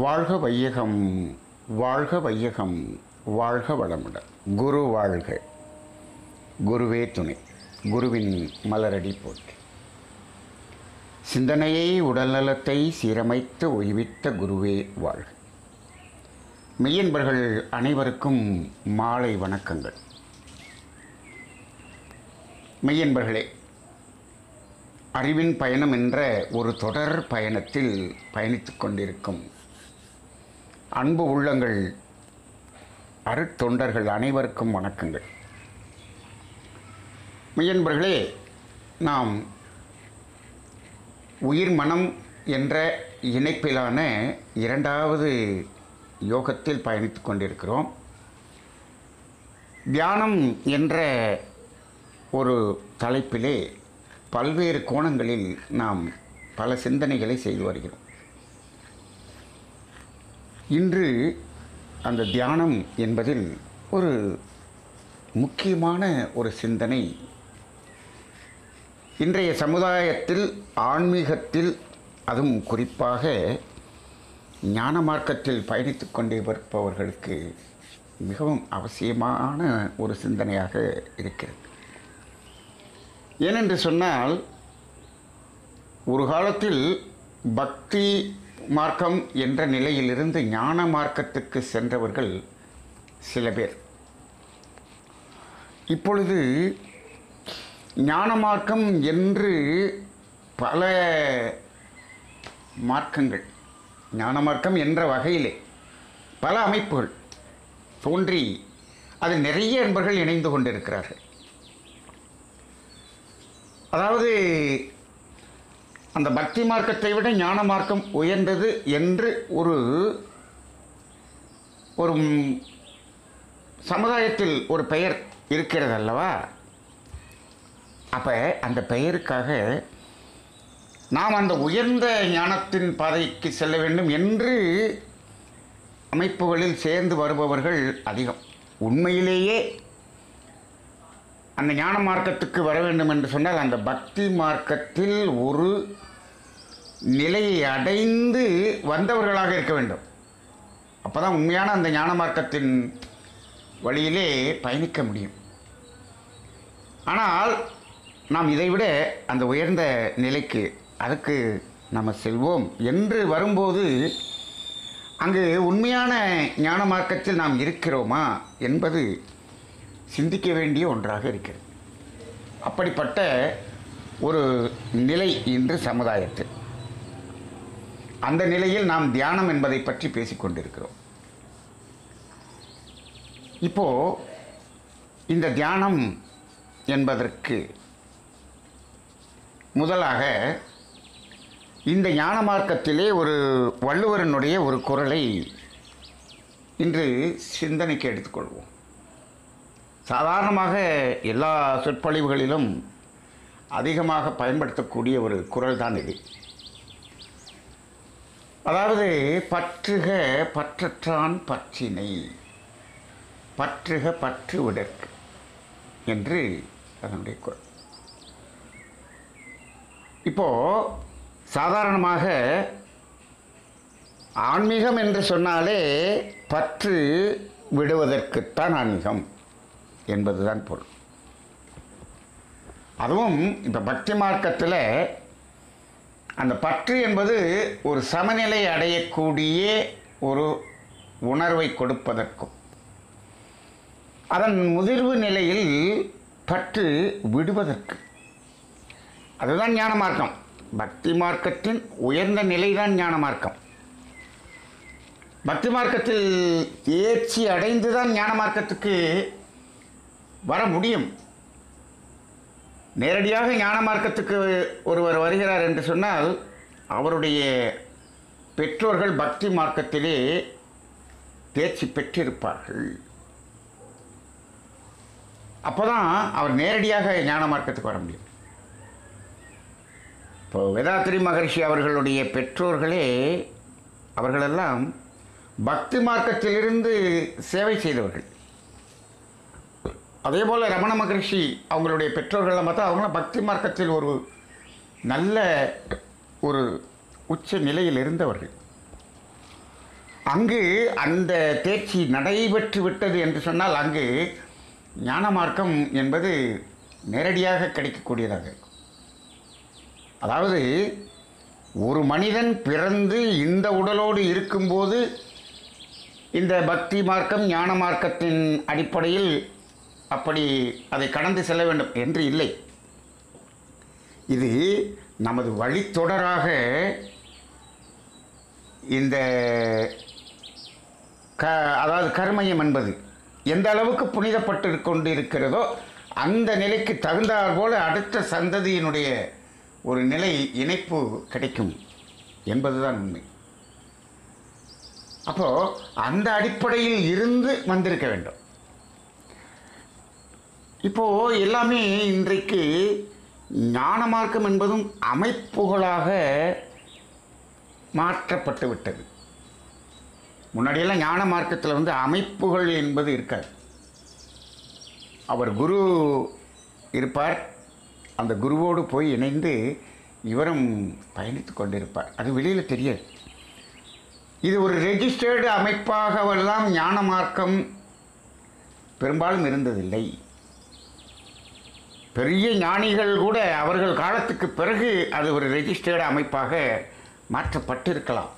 வாழ்க வையகம் வாழ்க வையகம் வாழ்க வளமுடன் குரு வாழ்க குருவே துணை குருவின் மலரடி போற்றி சிந்தனையை உடல்நலத்தை சீரமைத்து ஓய்வித்த குருவே வாழ்க மெய்யன்பர்கள் அனைவருக்கும் மாலை வணக்கங்கள் மெய்யன்பர்களே அறிவின் பயணம் என்ற ஒரு தொடர் பயணத்தில் பயணித்துக் கொண்டிருக்கும் அன்பு உள்ளங்கள் அருட்தொண்டர்கள் அனைவருக்கும் வணக்கங்கள் மெய்யன்பர்களே நாம் உயிர் மனம் என்ற இணைப்பிலான இரண்டாவது யோகத்தில் பயணித்துக் கொண்டிருக்கிறோம் தியானம் என்ற ஒரு தலைப்பிலே பல்வேறு கோணங்களில் நாம் பல சிந்தனைகளை செய்து வருகிறோம் இன்று அந்த தியானம் என்பதில் ஒரு முக்கியமான ஒரு சிந்தனை இன்றைய சமுதாயத்தில் ஆன்மீகத்தில் அதுவும் குறிப்பாக ஞான மார்க்கத்தில் பயணித்து கொண்டே இருப்பவர்களுக்கு மிகவும் அவசியமான ஒரு சிந்தனையாக இருக்கிறது ஏனென்று சொன்னால் ஒரு காலத்தில் பக்தி மார்க்கம் என்ற நிலையிலிருந்து ஞான மார்க்கத்துக்கு சென்றவர்கள் சில பேர் இப்பொழுது ஞான மார்க்கம் என்று பல மார்க்கங்கள் ஞான மார்க்கம் என்ற வகையிலே பல அமைப்புகள் தோன்றி அதில் நிறைய நண்பர்கள் இணைந்து கொண்டிருக்கிறார்கள் அதாவது அந்த பக்தி மார்க்கத்தை விட ஞான மார்க்கம் உயர்ந்தது என்று ஒரு ஒரு ம், சமுதாயத்தில் ஒரு பெயர் இருக்கிறது அல்லவா அப்போ அந்த பெயருக்காக நாம் அந்த உயர்ந்த ஞானத்தின் பாதைக்கு செல்ல வேண்டும் என்று அமைப்புகளில் சேர்ந்து வருபவர்கள் அதிகம் உண்மையிலேயே அந்த ஞான மார்க்கத்துக்கு வர வேண்டும் என்று சொன்னால் அந்த பக்தி மார்க்கத்தில் ஒரு நிலையை அடைந்து வந்தவர்களாக இருக்க வேண்டும் அப்போ தான் உண்மையான அந்த ஞான மார்க்கத்தின் வழியிலே பயணிக்க முடியும் ஆனால் நாம் இதைவிட அந்த உயர்ந்த நிலைக்கு அதுக்கு நம்ம செல்வோம் என்று வரும்போது அங்கு உண்மையான ஞான மார்க்கத்தில் நாம் இருக்கிறோமா என்பது சிந்திக்க வேண்டிய ஒன்றாக இருக்கிறது அப்படிப்பட்ட ஒரு நிலை இன்று சமுதாயத்தில் அந்த நிலையில் நாம் தியானம் என்பதை பற்றி பேசிக்கொண்டிருக்கிறோம் இப்போ இந்த தியானம் என்பதற்கு முதலாக இந்த ஞான மார்க்கத்திலே ஒரு வள்ளுவரனுடைய ஒரு குரலை இன்று சிந்தனைக்கு எடுத்துக்கொள்வோம் சாதாரணமாக எல்லா சொற்பொழிவுகளிலும் அதிகமாக பயன்படுத்தக்கூடிய ஒரு குரல் தான் இது அதாவது பற்றுக பற்றற்றான் பற்றினை பற்றுக பற்று விடற்கு என்று அதனுடைய குரல் இப்போ சாதாரணமாக ஆன்மீகம் என்று சொன்னாலே பற்று விடுவதற்குத்தான் ஆன்மீகம் என்பதுதான் பொருள் அதுவும் இப்போ பக்தி மார்க்கத்தில் அந்த பற்று என்பது ஒரு சமநிலை அடையக்கூடிய ஒரு உணர்வை கொடுப்பதற்கும் அதன் முதிர்வு நிலையில் பற்று விடுவதற்கு அதுதான் ஞான மார்க்கம் பக்தி மார்க்கத்தின் உயர்ந்த நிலைதான் ஞான மார்க்கம் பக்தி மார்க்கத்தில் தேர்ச்சி அடைந்து தான் ஞான மார்க்கத்துக்கு வர முடியும் நேரடியாக ஞான மார்க்கத்துக்கு ஒருவர் வருகிறார் என்று சொன்னால் அவருடைய பெற்றோர்கள் பக்தி மார்க்கத்திலே தேர்ச்சி பெற்றிருப்பார்கள் அப்போதான் அவர் நேரடியாக ஞான மார்க்கத்துக்கு வர முடியும் இப்போ வேதாத்திரி மகர்ஷி அவர்களுடைய பெற்றோர்களே அவர்களெல்லாம் பக்தி மார்க்கத்திலிருந்து சேவை செய்தவர்கள் அதே போல் ரமண மகரிஷி அவங்களுடைய பெற்றோர்கள்லாம் பார்த்தா அவங்களாம் பக்தி மார்க்கத்தில் ஒரு நல்ல ஒரு உச்ச நிலையில் இருந்தவர்கள் அங்கு அந்த தேர்ச்சி நடைபெற்று விட்டது என்று சொன்னால் அங்கு ஞான மார்க்கம் என்பது நேரடியாக கிடைக்கக்கூடியதாக இருக்கும் அதாவது ஒரு மனிதன் பிறந்து இந்த உடலோடு இருக்கும்போது இந்த பக்தி மார்க்கம் ஞான மார்க்கத்தின் அடிப்படையில் அப்படி அதை கடந்து செல்ல வேண்டும் என்று இல்லை இது நமது வழித்தொடராக இந்த க அதாவது கர்மயம் என்பது எந்த அளவுக்கு புனிதப்பட்டு கொண்டு இருக்கிறதோ அந்த நிலைக்கு தகுந்தாற் போல அடுத்த சந்ததியினுடைய ஒரு நிலை இணைப்பு கிடைக்கும் என்பதுதான் உண்மை அப்போ அந்த அடிப்படையில் இருந்து வந்திருக்க வேண்டும் இப்போ எல்லாமே இன்றைக்கு ஞான மார்க்கம் என்பதும் அமைப்புகளாக மாற்றப்பட்டு விட்டது முன்னாடியெல்லாம் ஞான மார்க்கத்தில் வந்து அமைப்புகள் என்பது இருக்காது அவர் குரு இருப்பார் அந்த குருவோடு போய் இணைந்து இவரும் பயணித்து கொண்டிருப்பார் அது வெளியில் தெரியாது இது ஒரு ரெஜிஸ்டர்டு அமைப்பாகவெல்லாம் ஞான மார்க்கம் பெரும்பாலும் இருந்ததில்லை பெரிய ஞானிகள் கூட அவர்கள் காலத்துக்கு பிறகு அது ஒரு ரெஜிஸ்டர்டு அமைப்பாக மாற்றப்பட்டிருக்கலாம்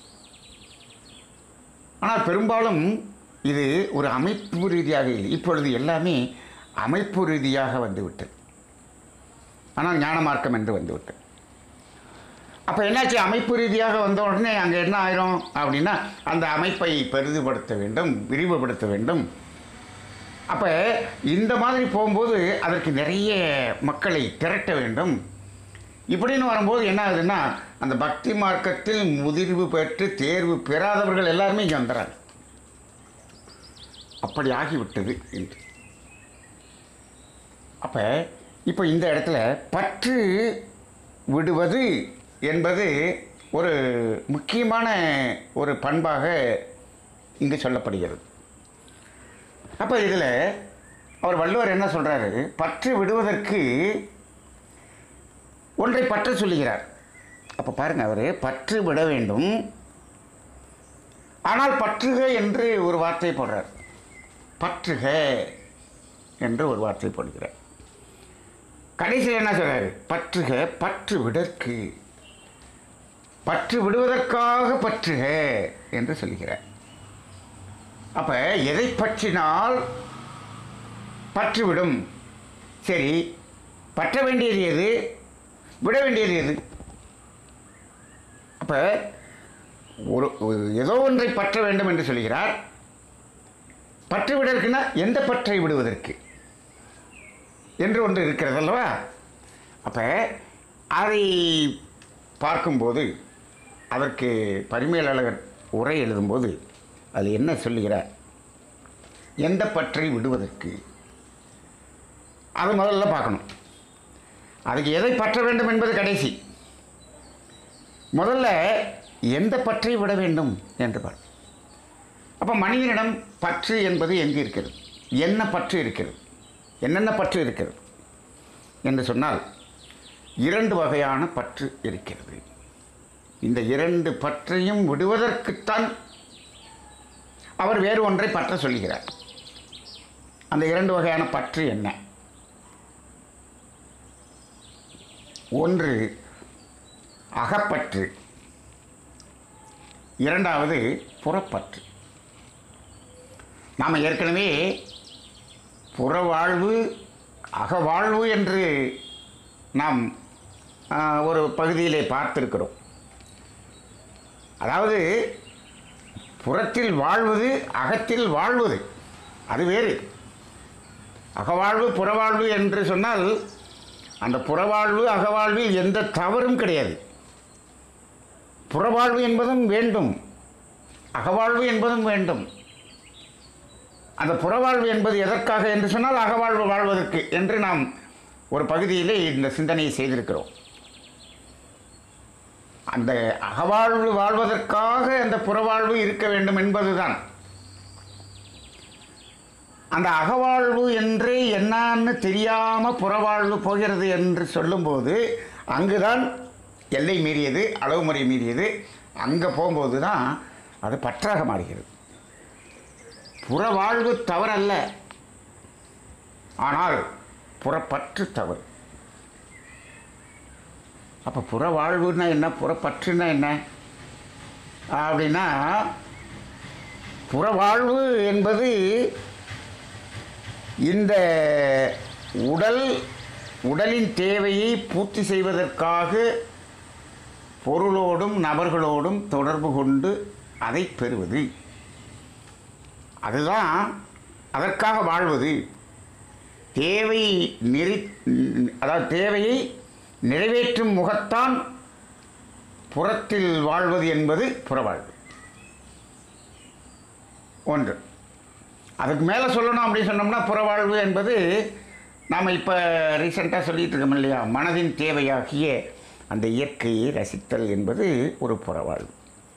ஆனால் பெரும்பாலும் இது ஒரு அமைப்பு ரீதியாக இல்லை இப்பொழுது எல்லாமே அமைப்பு ரீதியாக வந்துவிட்டது ஆனால் ஞான மார்க்கம் என்று வந்துவிட்டது அப்போ என்னாச்சு அமைப்பு ரீதியாக வந்த உடனே அங்கே என்ன ஆயிரும் அப்படின்னா அந்த அமைப்பை பெரிதுபடுத்த வேண்டும் விரிவுபடுத்த வேண்டும் அப்போ இந்த மாதிரி போகும்போது அதற்கு நிறைய மக்களை திரட்ட வேண்டும் இப்படின்னு வரும்போது என்ன ஆகுதுன்னா அந்த பக்தி மார்க்கத்தில் முதிர்வு பெற்று தேர்வு பெறாதவர்கள் எல்லாருமே இங்கே வந்துடுறாங்க அப்படி ஆகிவிட்டது என்று அப்போ இப்போ இந்த இடத்துல பற்று விடுவது என்பது ஒரு முக்கியமான ஒரு பண்பாக இங்கு சொல்லப்படுகிறது அப்போ இதில் அவர் வள்ளுவர் என்ன சொல்கிறாரு பற்று விடுவதற்கு ஒன்றை பற்ற சொல்லுகிறார் அப்போ பாருங்கள் அவர் பற்று விட வேண்டும் ஆனால் பற்றுக என்று ஒரு வார்த்தை போடுறார் பற்றுக என்று ஒரு வார்த்தை போடுகிறார் கடைசியில் என்ன சொல்றாரு பற்றுக பற்று விடற்கு பற்று விடுவதற்காக பற்றுக என்று சொல்கிறார் அப்போ எதை பற்றினால் பற்று விடும் சரி பற்ற வேண்டியது எது விட வேண்டியது எது அப்போ ஒரு ஒரு- ஏதோ ஒன்றை பற்ற வேண்டும் என்று சொல்கிறார் பற்று விடற்குன்னா எந்த பற்றை விடுவதற்கு என்று ஒன்று இருக்கிறது அல்லவா அப்போ அதை பார்க்கும்போது அதற்கு பரிமேலழகர் உரை எழுதும்போது அது என்ன சொல்லுகிறார் எந்த பற்றை விடுவதற்கு அது முதல்ல பார்க்கணும் அதுக்கு எதை பற்ற வேண்டும் என்பது கடைசி முதல்ல எந்த பற்றை விட வேண்டும் என்று பார் அப்போ மனிதனிடம் பற்று என்பது எங்கு இருக்கிறது என்ன பற்று இருக்கிறது என்னென்ன பற்று இருக்கிறது என்று சொன்னால் இரண்டு வகையான பற்று இருக்கிறது இந்த இரண்டு பற்றையும் விடுவதற்குத்தான் அவர் வேறு ஒன்றை பற்ற சொல்கிறார் அந்த இரண்டு வகையான பற்று என்ன ஒன்று அகப்பற்று இரண்டாவது புறப்பற்று நாம் ஏற்கனவே புறவாழ்வு அகவாழ்வு என்று நாம் ஆ, ஒரு பகுதியிலே பார்த்திருக்கிறோம் அதாவது புறத்தில் வாழ்வது அகத்தில் வாழ்வது அது வேறு அகவாழ்வு புறவாழ்வு என்று சொன்னால் அந்த புறவாழ்வு அகவாழ்வில் எந்த தவறும் கிடையாது புறவாழ்வு என்பதும் வேண்டும் அகவாழ்வு என்பதும் வேண்டும் அந்த புறவாழ்வு என்பது எதற்காக என்று சொன்னால் அகவாழ்வு வாழ்வதற்கு என்று நாம் ஒரு பகுதியிலே இந்த சிந்தனையை செய்திருக்கிறோம் அந்த அகவாழ்வு வாழ்வதற்காக அந்த புறவாழ்வு இருக்க வேண்டும் என்பதுதான் அந்த அகவாழ்வு என்று என்னன்னு தெரியாமல் புறவாழ்வு போகிறது என்று சொல்லும்போது அங்குதான் எல்லை மீறியது அளவு முறை மீறியது அங்கே போகும்போது தான் அது பற்றாக மாறுகிறது புற வாழ்வு தவறல்ல ஆனால் புறப்பற்று தவறு அப்போ புற வாழ்வுன்னா என்ன புறப்பற்றுன்னா என்ன அப்படின்னா புறவாழ்வு என்பது இந்த உடல் உடலின் தேவையை பூர்த்தி செய்வதற்காக பொருளோடும் நபர்களோடும் தொடர்பு கொண்டு அதை பெறுவது அதுதான் அதற்காக வாழ்வது தேவை நெறி அதாவது தேவையை நிறைவேற்றும் முகத்தான் புறத்தில் வாழ்வது என்பது புறவாழ்வு ஒன்று அதுக்கு மேலே சொல்லணும் அப்படின்னு சொன்னோம்னா புறவாழ்வு என்பது நாம் இப்போ ரீசெண்டாக சொல்லிட்டு இருக்கோம் இல்லையா மனதின் தேவையாகிய அந்த இயற்கையை ரசித்தல் என்பது ஒரு புறவாழ்வு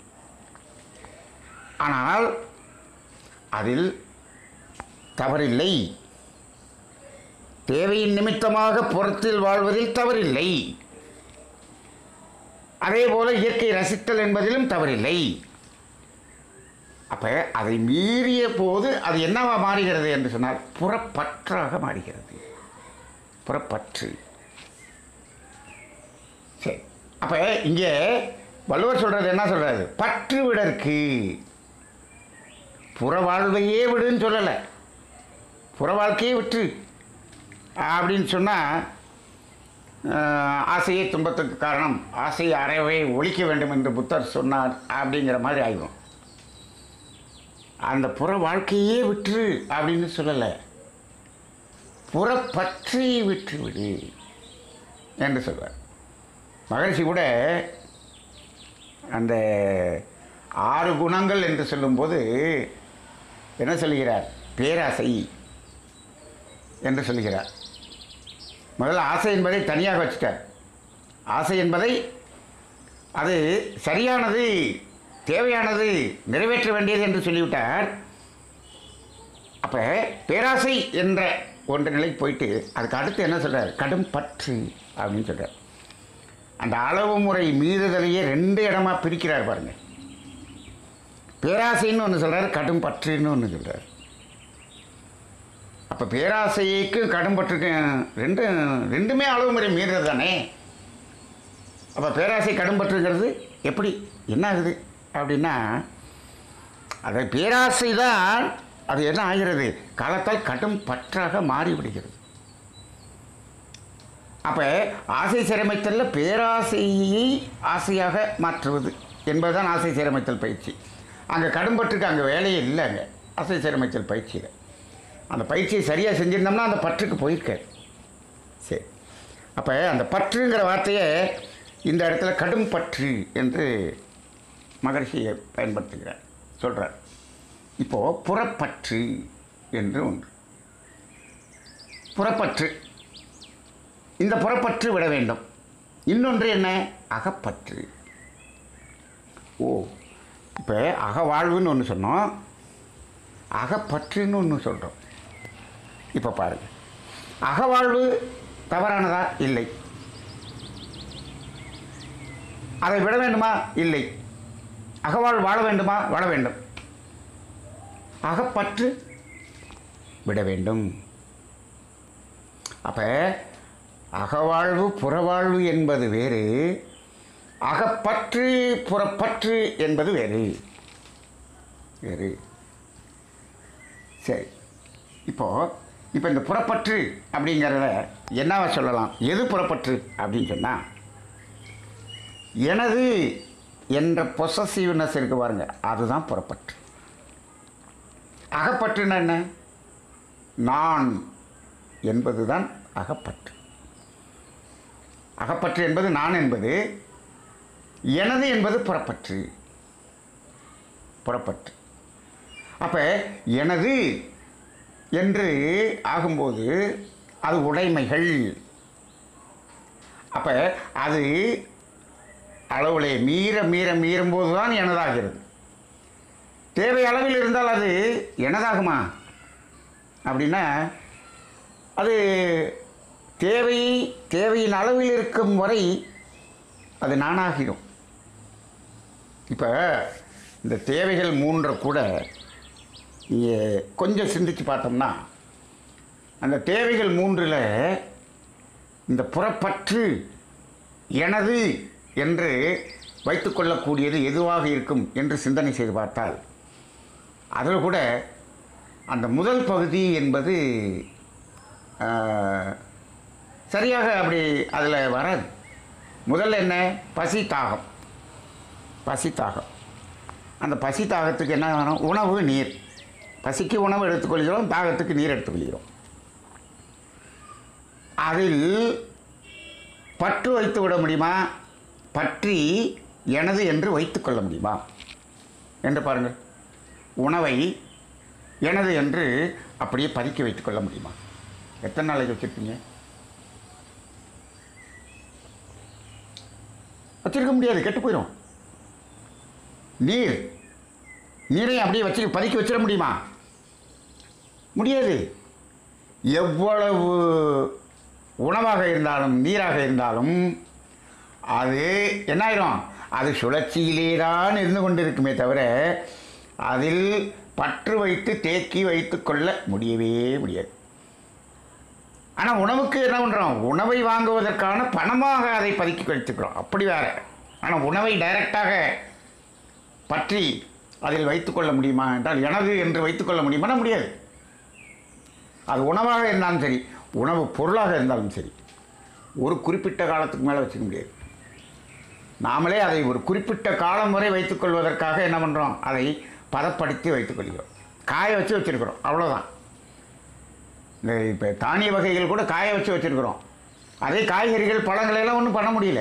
ஆனால் அதில் தவறில்லை தேவையின் நிமித்தமாக புறத்தில் வாழ்வதில் தவறில்லை அதே போல இயற்கை ரசித்தல் என்பதிலும் தவறில்லை அப்போ அதை மீறிய போது அது என்னவா மாறுகிறது என்று சொன்னால் புறப்பற்றாக மாறுகிறது புறப்பற்று சரி அப்போ இங்கே வள்ளுவர் சொல்கிறது என்ன சொல்கிறாரு பற்று விடற்கு புற வாழ்வையே விடுன்னு சொல்லலை புற வாழ்க்கையே விட்டு அப்படின்னு சொன்னால் ஆசையே துன்பத்துக்கு காரணம் ஆசை அறவே ஒழிக்க வேண்டும் என்று புத்தர் சொன்னார் அப்படிங்கிற மாதிரி ஆயிடும் அந்த புற வாழ்க்கையே விட்டுரு அப்படின்னு சொல்லலை புறப்பற்றி விட்டு விடு என்று சொல்வார் மகரிஷி கூட அந்த ஆறு குணங்கள் என்று சொல்லும்போது என்ன சொல்கிறார் பேராசை என்று சொல்கிறார் முதல்ல ஆசை என்பதை தனியாக வச்சுட்டார் ஆசை என்பதை அது சரியானது தேவையானது நிறைவேற்ற வேண்டியது என்று சொல்லிவிட்டார் அப்போ பேராசை என்ற ஒன்று நிலைக்கு போயிட்டு அதுக்கு அடுத்து என்ன சொல்கிறார் கடும் பற்று அப்படின்னு சொல்கிறார் அந்த அளவு முறை மீறுதலையே ரெண்டு இடமா பிரிக்கிறார் பாருங்க பேராசைன்னு ஒன்று சொல்கிறார் கடும் பற்றுன்னு ஒன்று சொல்கிறார் அப்போ பேராசைக்கும் கடும் பற்றுக்கும் ரெண்டு ரெண்டுமே அளவு முறை மீறுறது தானே அப்போ பேராசை கடும் பற்றுங்கிறது எப்படி என்ன ஆகுது அப்படின்னா அது பேராசை தான் அது என்ன ஆகிறது காலத்தால் கடும் பற்றாக மாறிவிடுகிறது அப்போ ஆசை சிரமைத்தல்ல பேராசையை ஆசையாக மாற்றுவது என்பதுதான் ஆசை சிரமைத்தல் பயிற்சி அங்கே கடும்பற்றுக்கு அங்கே வேலையே இல்லை அங்கே ஆசை சிரமைத்தல் பயிற்சியில் அந்த பயிற்சியை சரியாக செஞ்சுருந்தோம்னா அந்த பற்றுக்கு போயிருக்காரு சரி அப்போ அந்த பற்றுங்கிற வார்த்தையை இந்த இடத்துல கடும் பற்று என்று மகர்ஷியை பயன்படுத்துகிறார் சொல்கிறார் இப்போது புறப்பற்று என்று ஒன்று புறப்பற்று இந்த புறப்பற்று விட வேண்டும் இன்னொன்று என்ன அகப்பற்று ஓ இப்போ அகவாழ்வுன்னு ஒன்று சொன்னோம் அகப்பற்றுன்னு ஒன்று சொல்கிறோம் இப்போ பாருங்கள் அகவாழ்வு தவறானதா இல்லை அதை விட வேண்டுமா இல்லை அகவாழ் வாழ வேண்டுமா வாழ வேண்டும் அகப்பற்று விட வேண்டும் அப்போ அகவாழ்வு புறவாழ்வு என்பது வேறு அகப்பற்று புறப்பற்று என்பது வேறு வேறு சரி இப்போ இப்போ இந்த புறப்பற்று அப்படிங்கிறத என்னவா சொல்லலாம் எது புறப்பற்று அப்படின்னு சொன்னால் எனது என்ற பொசசிவ்னஸ் இருக்கு பாருங்க அதுதான் புறப்பற்று அகப்பற்றுன்னா என்ன நான் என்பதுதான் அகப்பற்று அகப்பற்று என்பது நான் என்பது எனது என்பது புறப்பற்று புறப்பற்று அப்போ எனது என்று ஆகும்போது அது உடைமைகள் அப்போ அது அளவுலே மீற மீற மீறும்போது தான் எனதாகிறது தேவை அளவில் இருந்தால் அது எனதாகுமா அப்படின்னா அது தேவை தேவையின் அளவில் இருக்கும் வரை அது நானாகிடும் இப்போ இந்த தேவைகள் மூன்றை கூட நீங்கள் கொஞ்சம் சிந்திச்சு பார்த்தோம்னா அந்த தேவைகள் மூன்றில் இந்த புறப்பற்று எனது என்று வைத்துக்கொள்ளக்கூடியது எதுவாக இருக்கும் என்று சிந்தனை செய்து பார்த்தால் அதில் கூட அந்த முதல் பகுதி என்பது ஆஹ், சரியாக அப்படி அதில் வராது முதல்ல என்ன பசி தாகம் பசி தாகம் அந்த பசி தாகத்துக்கு என்ன வேணும் உணவு நீர் பசிக்கு உணவு எடுத்துக்கொள்கிறோம் தாகத்துக்கு நீர் எடுத்துக்கொள்கிறோம் அதில் பற்று வைத்து விட முடியுமா பற்றி எனது என்று வைத்துக்கொள்ள முடியுமா என்று பாருங்கள் உணவை எனது என்று அப்படியே பதுக்கி வைத்துக்கொள்ள முடியுமா எத்தனை நாளைக்கு வச்சுருப்பீங்க வச்சிருக்க முடியாது கெட்டு போயிடும் நீர் நீரை அப்படியே வச்சு பதுக்கி வச்சிட முடியுமா முடியாது எவ்வளவு உணவாக இருந்தாலும் நீராக இருந்தாலும் அது என்னாயிரும் அது சுழற்சியிலே தான் இருந்து கொண்டிருக்குமே தவிர அதில் பற்று வைத்து தேக்கி வைத்து கொள்ள முடியவே முடியாது ஆனால் உணவுக்கு என்ன பண்ணுறோம் உணவை வாங்குவதற்கான பணமாக அதை பதுக்கி வைத்துக்கிறோம் அப்படி வேற ஆனால் உணவை டைரக்டாக பற்றி அதில் வைத்துக்கொள்ள முடியுமா என்றால் எனது என்று வைத்துக்கொள்ள முடியுமானா முடியாது அது உணவாக இருந்தாலும் சரி உணவு பொருளாக இருந்தாலும் சரி ஒரு குறிப்பிட்ட காலத்துக்கு மேலே வச்சுக்க முடியாது நாமளே அதை ஒரு குறிப்பிட்ட காலம் வரை வைத்துக்கொள்வதற்காக என்ன பண்ணுறோம் அதை பதப்படுத்தி வைத்துக்கொள்கிறோம் காய வச்சு வச்சுருக்கிறோம் அவ்வளோதான் இந்த இப்போ தானிய வகைகள் கூட காய வச்சு வச்சுருக்கிறோம் அதே காய்கறிகள் பழங்களை எல்லாம் ஒன்றும் பண்ண முடியல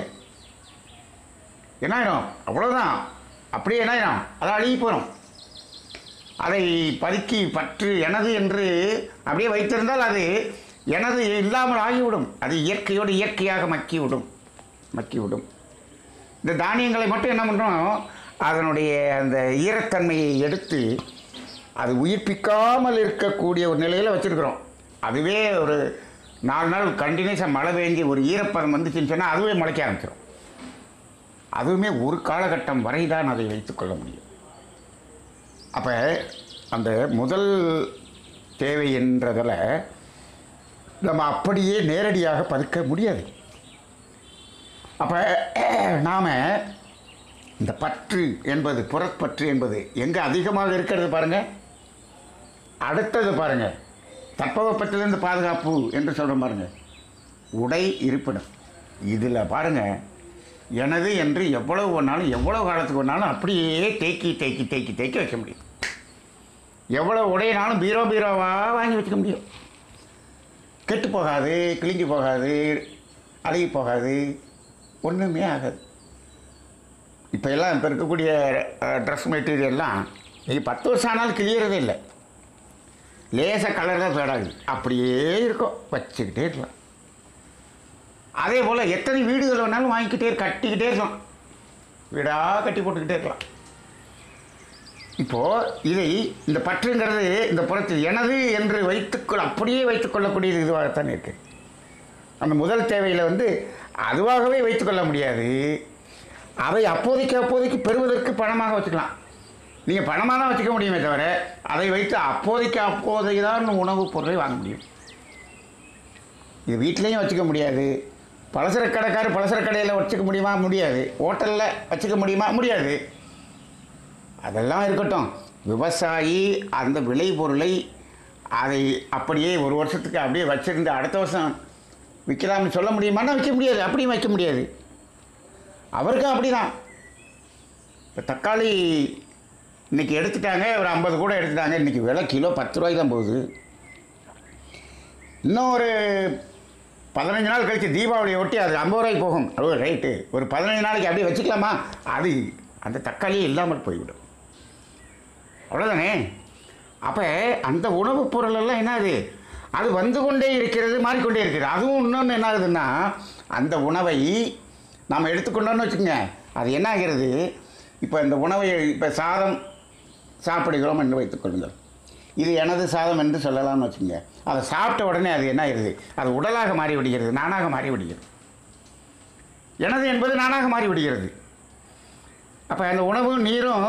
என்ன ஆயிடும் அவ்வளோதான் அப்படியே என்ன ஆயிடும் அது அழுகி போயிடும் அதை பதுக்கி பற்று எனது என்று அப்படியே வைத்திருந்தால் அது எனது இல்லாமல் ஆகிவிடும் அது இயற்கையோடு இயற்கையாக மக்கிவிடும் மக்கிவிடும் இந்த தானியங்களை மட்டும் என்ன பண்ணுறோம் அதனுடைய அந்த ஈரத்தன்மையை எடுத்து அது உயிர்ப்பிக்காமல் இருக்கக்கூடிய ஒரு நிலையில் வச்சுருக்கிறோம் அதுவே ஒரு நாலு நாள் கண்டினியூஸாக மழை பெஞ்சு ஒரு ஈரப்பதம் வந்துச்சுன்னு சொன்னால் அதுவே முளைக்க ஆரம்பிச்சிடும் அதுவுமே ஒரு காலகட்டம் வரை தான் அதை வைத்துக்கொள்ள முடியும் அப்போ அந்த முதல் தேவை என்றதில் நம்ம அப்படியே நேரடியாக பதுக்க முடியாது அப்போ நாம் இந்த பற்று என்பது புறப்பற்று என்பது எங்கே அதிகமாக இருக்கிறது பாருங்கள் அடுத்தது பாருங்கள் தட்பவெப்பத்திலிருந்து பாதுகாப்பு என்று சொல்கிறோம் பாருங்கள் உடை இருப்பிடம் இதில் பாருங்கள் எனது என்று எவ்வளவு வேணாலும் எவ்வளவு காலத்துக்கு வேணாலும் அப்படியே தேக்கி தேக்கி தேக்கி தேக்கி வைக்க முடியும் எவ்வளோ உடையினாலும் பீரோ பீரோவாக வாங்கி வச்சுக்க முடியும் கெட்டு போகாது கிழிஞ்சு போகாது அழுகி போகாது ஒன்றுமே ஆகாது இப்போ எல்லாம் இப்போ இருக்கக்கூடிய ட்ரெஸ் மெட்டீரியல்லாம் நீங்கள் பத்து வருஷம் ஆனாலும் கிளியறதே இல்லை லேசாக கலர் தான் ஃபேடாகுது அப்படியே இருக்கும் வச்சுக்கிட்டே இருக்கலாம் அதே போல் எத்தனை வீடுகள் வேணாலும் வாங்கிக்கிட்டே கட்டிக்கிட்டே இருக்கலாம் வீடாக கட்டி போட்டுக்கிட்டே இருக்கலாம் இப்போது இதை இந்த பற்றுங்கிறது இந்த புறத்தில் எனது என்று வைத்துக்கொள் அப்படியே வைத்துக்கொள்ளக்கூடியது இதுவாகத்தான் இருக்குது அந்த முதல் தேவையில் வந்து அதுவாகவே வைத்துக்கொள்ள முடியாது அதை அப்போதைக்கு அப்போதைக்கு பெறுவதற்கு பணமாக வச்சுக்கலாம் நீங்கள் பணமாக தான் வச்சுக்க முடியுமே தவிர அதை வைத்து அப்போதைக்கு அப்போதைக்கு தான் உணவுப் பொருளை வாங்க முடியும் இது வீட்லேயும் வச்சுக்க முடியாது பலசரக்கு கடைக்காரர் பலசரக்கு கடையில் வச்சுக்க முடியுமா முடியாது ஹோட்டலில் வச்சுக்க முடியுமா முடியாது அதெல்லாம் இருக்கட்டும் விவசாயி அந்த விளைபொருளை அதை அப்படியே ஒரு வருஷத்துக்கு அப்படியே வச்சிருந்து அடுத்த வருஷம் விற்கலாம்னு சொல்ல முடியுமான்னா விற்க முடியாது அப்படியும் வைக்க முடியாது அவருக்கும் அப்படி தான் இப்போ தக்காளி இன்றைக்கி எடுத்துட்டாங்க ஒரு ஐம்பது கூட எடுத்துட்டாங்க இன்றைக்கி விலை கிலோ பத்து ரூபாய்க்கு தான் போகுது இன்னும் ஒரு பதினஞ்சு நாள் கழித்து தீபாவளியை ஒட்டி அது ஐம்பது ரூபாய்க்கு போகும் அது ரைட்டு ஒரு பதினஞ்சு நாளைக்கு அப்படியே வச்சுக்கலாமா அது அந்த தக்காளியே இல்லாமல் போய்விடும் அவ்வளோதானே அப்போ அந்த உணவுப் பொருள் எல்லாம் என்னது அது வந்து கொண்டே இருக்கிறது மாறிக்கொண்டே இருக்கிறது அதுவும் இன்னொன்று என்ன ஆகுதுன்னா அந்த உணவை நாம் எடுத்துக்கொண்டோன்னு வச்சுக்கோங்க அது என்ன ஆகிறது இப்போ இந்த உணவை இப்போ சாதம் சாப்பிடுகிறோம் என்று வைத்துக்கொள்ளுங்கள் இது எனது சாதம் என்று சொல்லலாம்னு வச்சுக்கோங்க அதை சாப்பிட்ட உடனே அது என்ன ஆயிடுது அது உடலாக மாறி விடுகிறது நானாக மாறி விடுகிறது எனது என்பது நானாக மாறி விடுகிறது அப்போ அந்த உணவும் நீரும்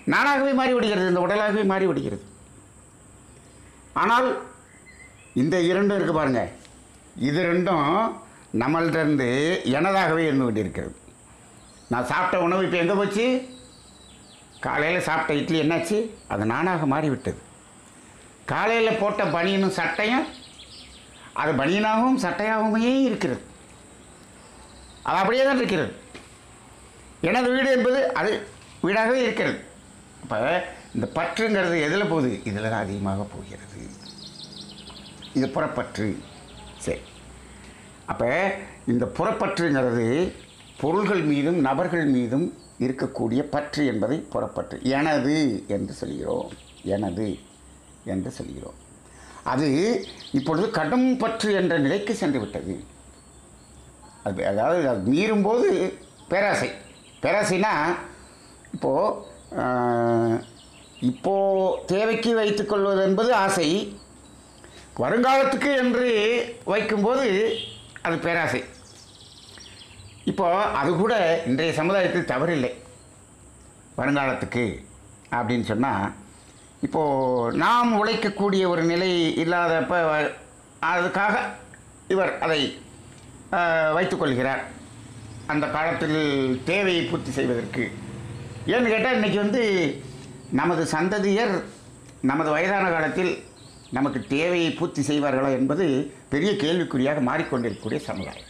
நானாகவே மாறிவிடுகிறது இந்த உடலாகவே மாறிவிடுகிறது ஆனால் இந்த இரண்டும் இருக்கு பாருங்க இது ரெண்டும் நம்மள்டிருந்து எனதாகவே இருந்து கொண்டிருக்கிறது நான் சாப்பிட்ட உணவு இப்போ எங்கே போச்சு காலையில் சாப்பிட்ட இட்லி என்னாச்சு அது நானாக மாறிவிட்டது காலையில் போட்ட பனியனும் சட்டையும் அது பனியனாகவும் சட்டையாகவுமே இருக்கிறது அது அப்படியே தான் இருக்கிறது எனது வீடு என்பது அது வீடாகவே இருக்கிறது அப்போ இந்த பற்றுங்கிறது எதில் போகுது இதில் தான் அதிகமாக போகிறது இது புறப்பற்று சரி அப்போ இந்த புறப்பற்றுங்கிறது பொருள்கள் மீதும் நபர்கள் மீதும் இருக்கக்கூடிய பற்று என்பதை புறப்பற்று எனது என்று சொல்கிறோம் எனது என்று சொல்கிறோம் அது இப்பொழுது கடும் பற்று என்ற நிலைக்கு சென்று விட்டது அது அதாவது அது மீறும்போது பேராசை பேராசைனா இப்போது இப்போது தேவைக்கு வைத்துக்கொள்வது என்பது ஆசை வருங்காலத்துக்கு என்று வைக்கும்போது அது பேராசை இப்போ அது கூட இன்றைய சமுதாயத்தில் தவறில்லை வருங்காலத்துக்கு அப்படின்னு சொன்னால் இப்போது நாம் உழைக்கக்கூடிய ஒரு நிலை இல்லாதப்ப அதுக்காக இவர் அதை ஆஹ், வைத்துக்கொள்கிறார் அந்த காலத்தில் தேவையை பூர்த்தி செய்வதற்கு ஏன்னு கேட்டால் இன்றைக்கி வந்து நமது சந்ததியர் நமது வயதான காலத்தில் நமக்கு தேவையை பூர்த்தி செய்வார்களா என்பது பெரிய கேள்விக்குறியாக மாறிக்கொண்டிருக்கக்கூடிய சமுதாயம்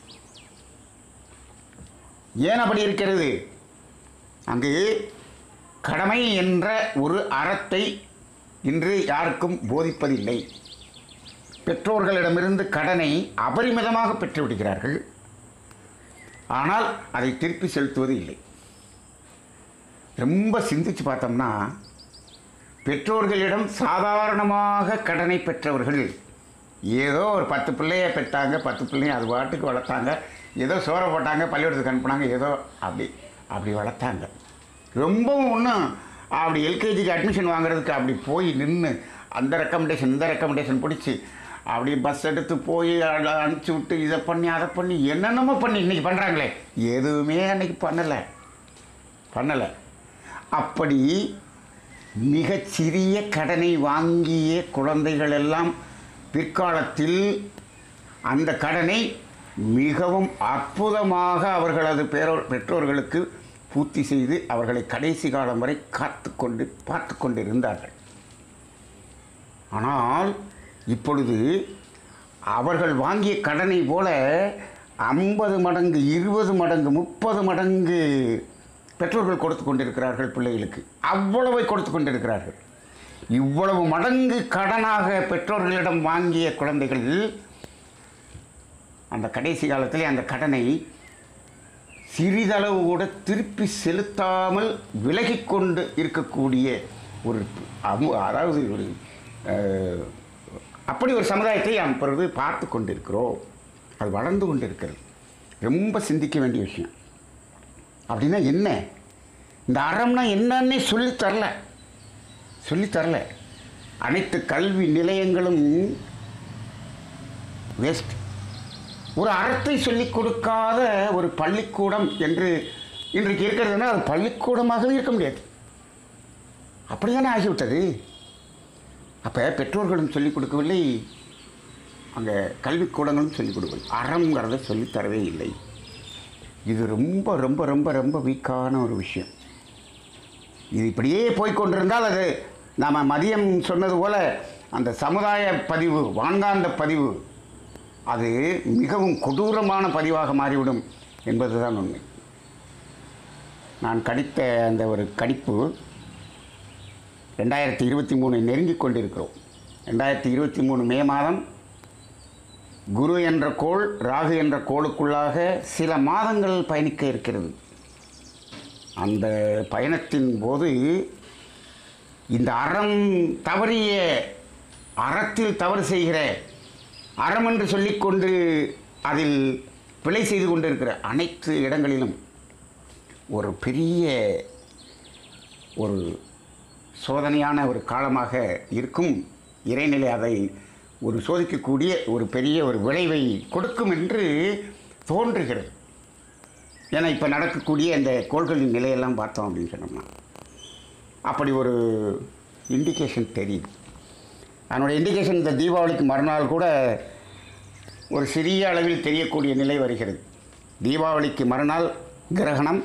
ஏன் அப்படி இருக்கிறது அங்கு கடமை என்ற ஒரு அறத்தை இன்று யாருக்கும் போதிப்பதில்லை பெற்றோர்களிடமிருந்து கடனை அபரிமிதமாக பெற்று விடுகிறார்கள் ஆனால் அதை திருப்பி செலுத்துவது இல்லை ரொம்ப சிந்திச்சு பார்த்தோம்னா பெற்றோர்களிடம் சாதாரணமாக கடனை பெற்றவர்கள் ஏதோ ஒரு பத்து பிள்ளைய பெற்றாங்க பத்து பிள்ளைய அது பாட்டுக்கு வளர்த்தாங்க ஏதோ சோறை போட்டாங்க பள்ளிக்கூடத்துக்கு அனுப்புனாங்க ஏதோ அப்படி அப்படி வளர்த்தாங்க ரொம்பவும் ஒன்றும் அப்படி எல்கேஜிக்கு அட்மிஷன் வாங்குறதுக்கு அப்படி போய் நின்று அந்த ரெக்கமெண்டேஷன் இந்த ரெக்கமெண்டேஷன் பிடிச்சி அப்படி பஸ் எடுத்து போய் அ- அனுப்பிச்சி விட்டு இதை பண்ணி அதை பண்ணி என்னென்னமோ பண்ணி இன்றைக்கி பண்ணுறாங்களே எதுவுமே அன்னைக்கு பண்ணலை பண்ணலை அப்படி மிகச் சிறிய கடனை வாங்கிய குழந்தைகள் எல்லாம் பிற்காலத்தில் அந்த கடனை மிகவும் அற்புதமாக அவர்களது பேரோ பெற்றோர்களுக்கு பூர்த்தி செய்து அவர்களை கடைசி காலம் வரை காத்து கொண்டு பார்த்து கொண்டு இருந்தார்கள் ஆனால் இப்பொழுது அவர்கள் வாங்கிய கடனை போல ஐம்பது மடங்கு இருபது மடங்கு முப்பது மடங்கு பெற்றோர்கள் கொடுத்து கொண்டிருக்கிறார்கள் பிள்ளைகளுக்கு அவ்வளவை கொடுத்து கொண்டிருக்கிறார்கள் இவ்வளவு மடங்கு கடனாக பெற்றோர்களிடம் வாங்கிய குழந்தைகள் அந்த கடைசி காலத்திலே அந்த கடனை சிறிதளவு கூட திருப்பி செலுத்தாமல் விலகிக் கொண்டு இருக்கக்கூடிய ஒரு அமு அதாவது ஒரு அஹ், அப்படி ஒரு சமுதாயத்தை நாம் இப்பொழுது பார்த்து கொண்டிருக்கிறோம் அது வளர்ந்து கொண்டு இருக்கிறது ரொம்ப சிந்திக்க வேண்டிய விஷயம் அப்படின்னா என்ன இந்த அறம்னா என்னன்னே சொல்லித் தரல சொல்லித் தரல அனைத்து கல்வி நிலையங்களும் வேஸ்ட் ஒரு அறத்தை சொல்லிக் கொடுக்காத ஒரு பள்ளிக்கூடம் என்று இன்றைக்கு இருக்கிறதுனா அது பள்ளிக்கூடமாகவே இருக்க முடியாது அப்படிதானே ஆகிவிட்டது அப்போ பெற்றோர்களும் சொல்லிக் கொடுக்கவில்லை அங்கே கல்விக்கூடங்களும் சொல்லிக் கொடுக்கவில்லை அறங்கிறத சொல்லித் தரவே இல்லை இது ரொம்ப ரொம்ப ரொம்ப ரொம்ப வீக்கான ஒரு விஷயம் இது இப்படியே போய் கொண்டிருந்தால் அது நாம் மதியம் சொன்னது போல் அந்த சமுதாய பதிவு வான்காந்த பதிவு அது மிகவும் கொடூரமான பதிவாக மாறிவிடும் என்பதுதான் உண்மை நான் கடித்த அந்த ஒரு கடிப்பு ரெண்டாயிரத்தி இருபத்தி மூணு நெருங்கிக் கொண்டிருக்கிறோம் ரெண்டாயிரத்தி இருபத்தி மூணு மே மாதம் குரு என்ற கோள் ராகு என்ற கோளுக்குள்ளாக சில மாதங்கள் பயணிக்க இருக்கிறது அந்த பயணத்தின் போது இந்த அறம் தவறிய அறத்தில் தவறு செய்கிற அறம் என்று சொல்லிக்கொண்டு அதில் பிழை செய்து கொண்டிருக்கிற அனைத்து இடங்களிலும் ஒரு பெரிய ஒரு சோதனையான ஒரு காலமாக இருக்கும் இறைநிலை அதை ஒரு சோதிக்கக்கூடிய ஒரு பெரிய ஒரு விளைவை கொடுக்கும் என்று தோன்றுகிறது ஏன்னா இப்போ நடக்கக்கூடிய அந்த கோள்களின் நிலையெல்லாம் பார்த்தோம் அப்படின்னு சொன்னோம்னா அப்படி ஒரு இண்டிகேஷன் தெரியுது அதனுடைய இண்டிகேஷன் இந்த தீபாவளிக்கு மறுநாள் கூட ஒரு சிறிய அளவில் தெரியக்கூடிய நிலை வருகிறது தீபாவளிக்கு மறுநாள் கிரகணம்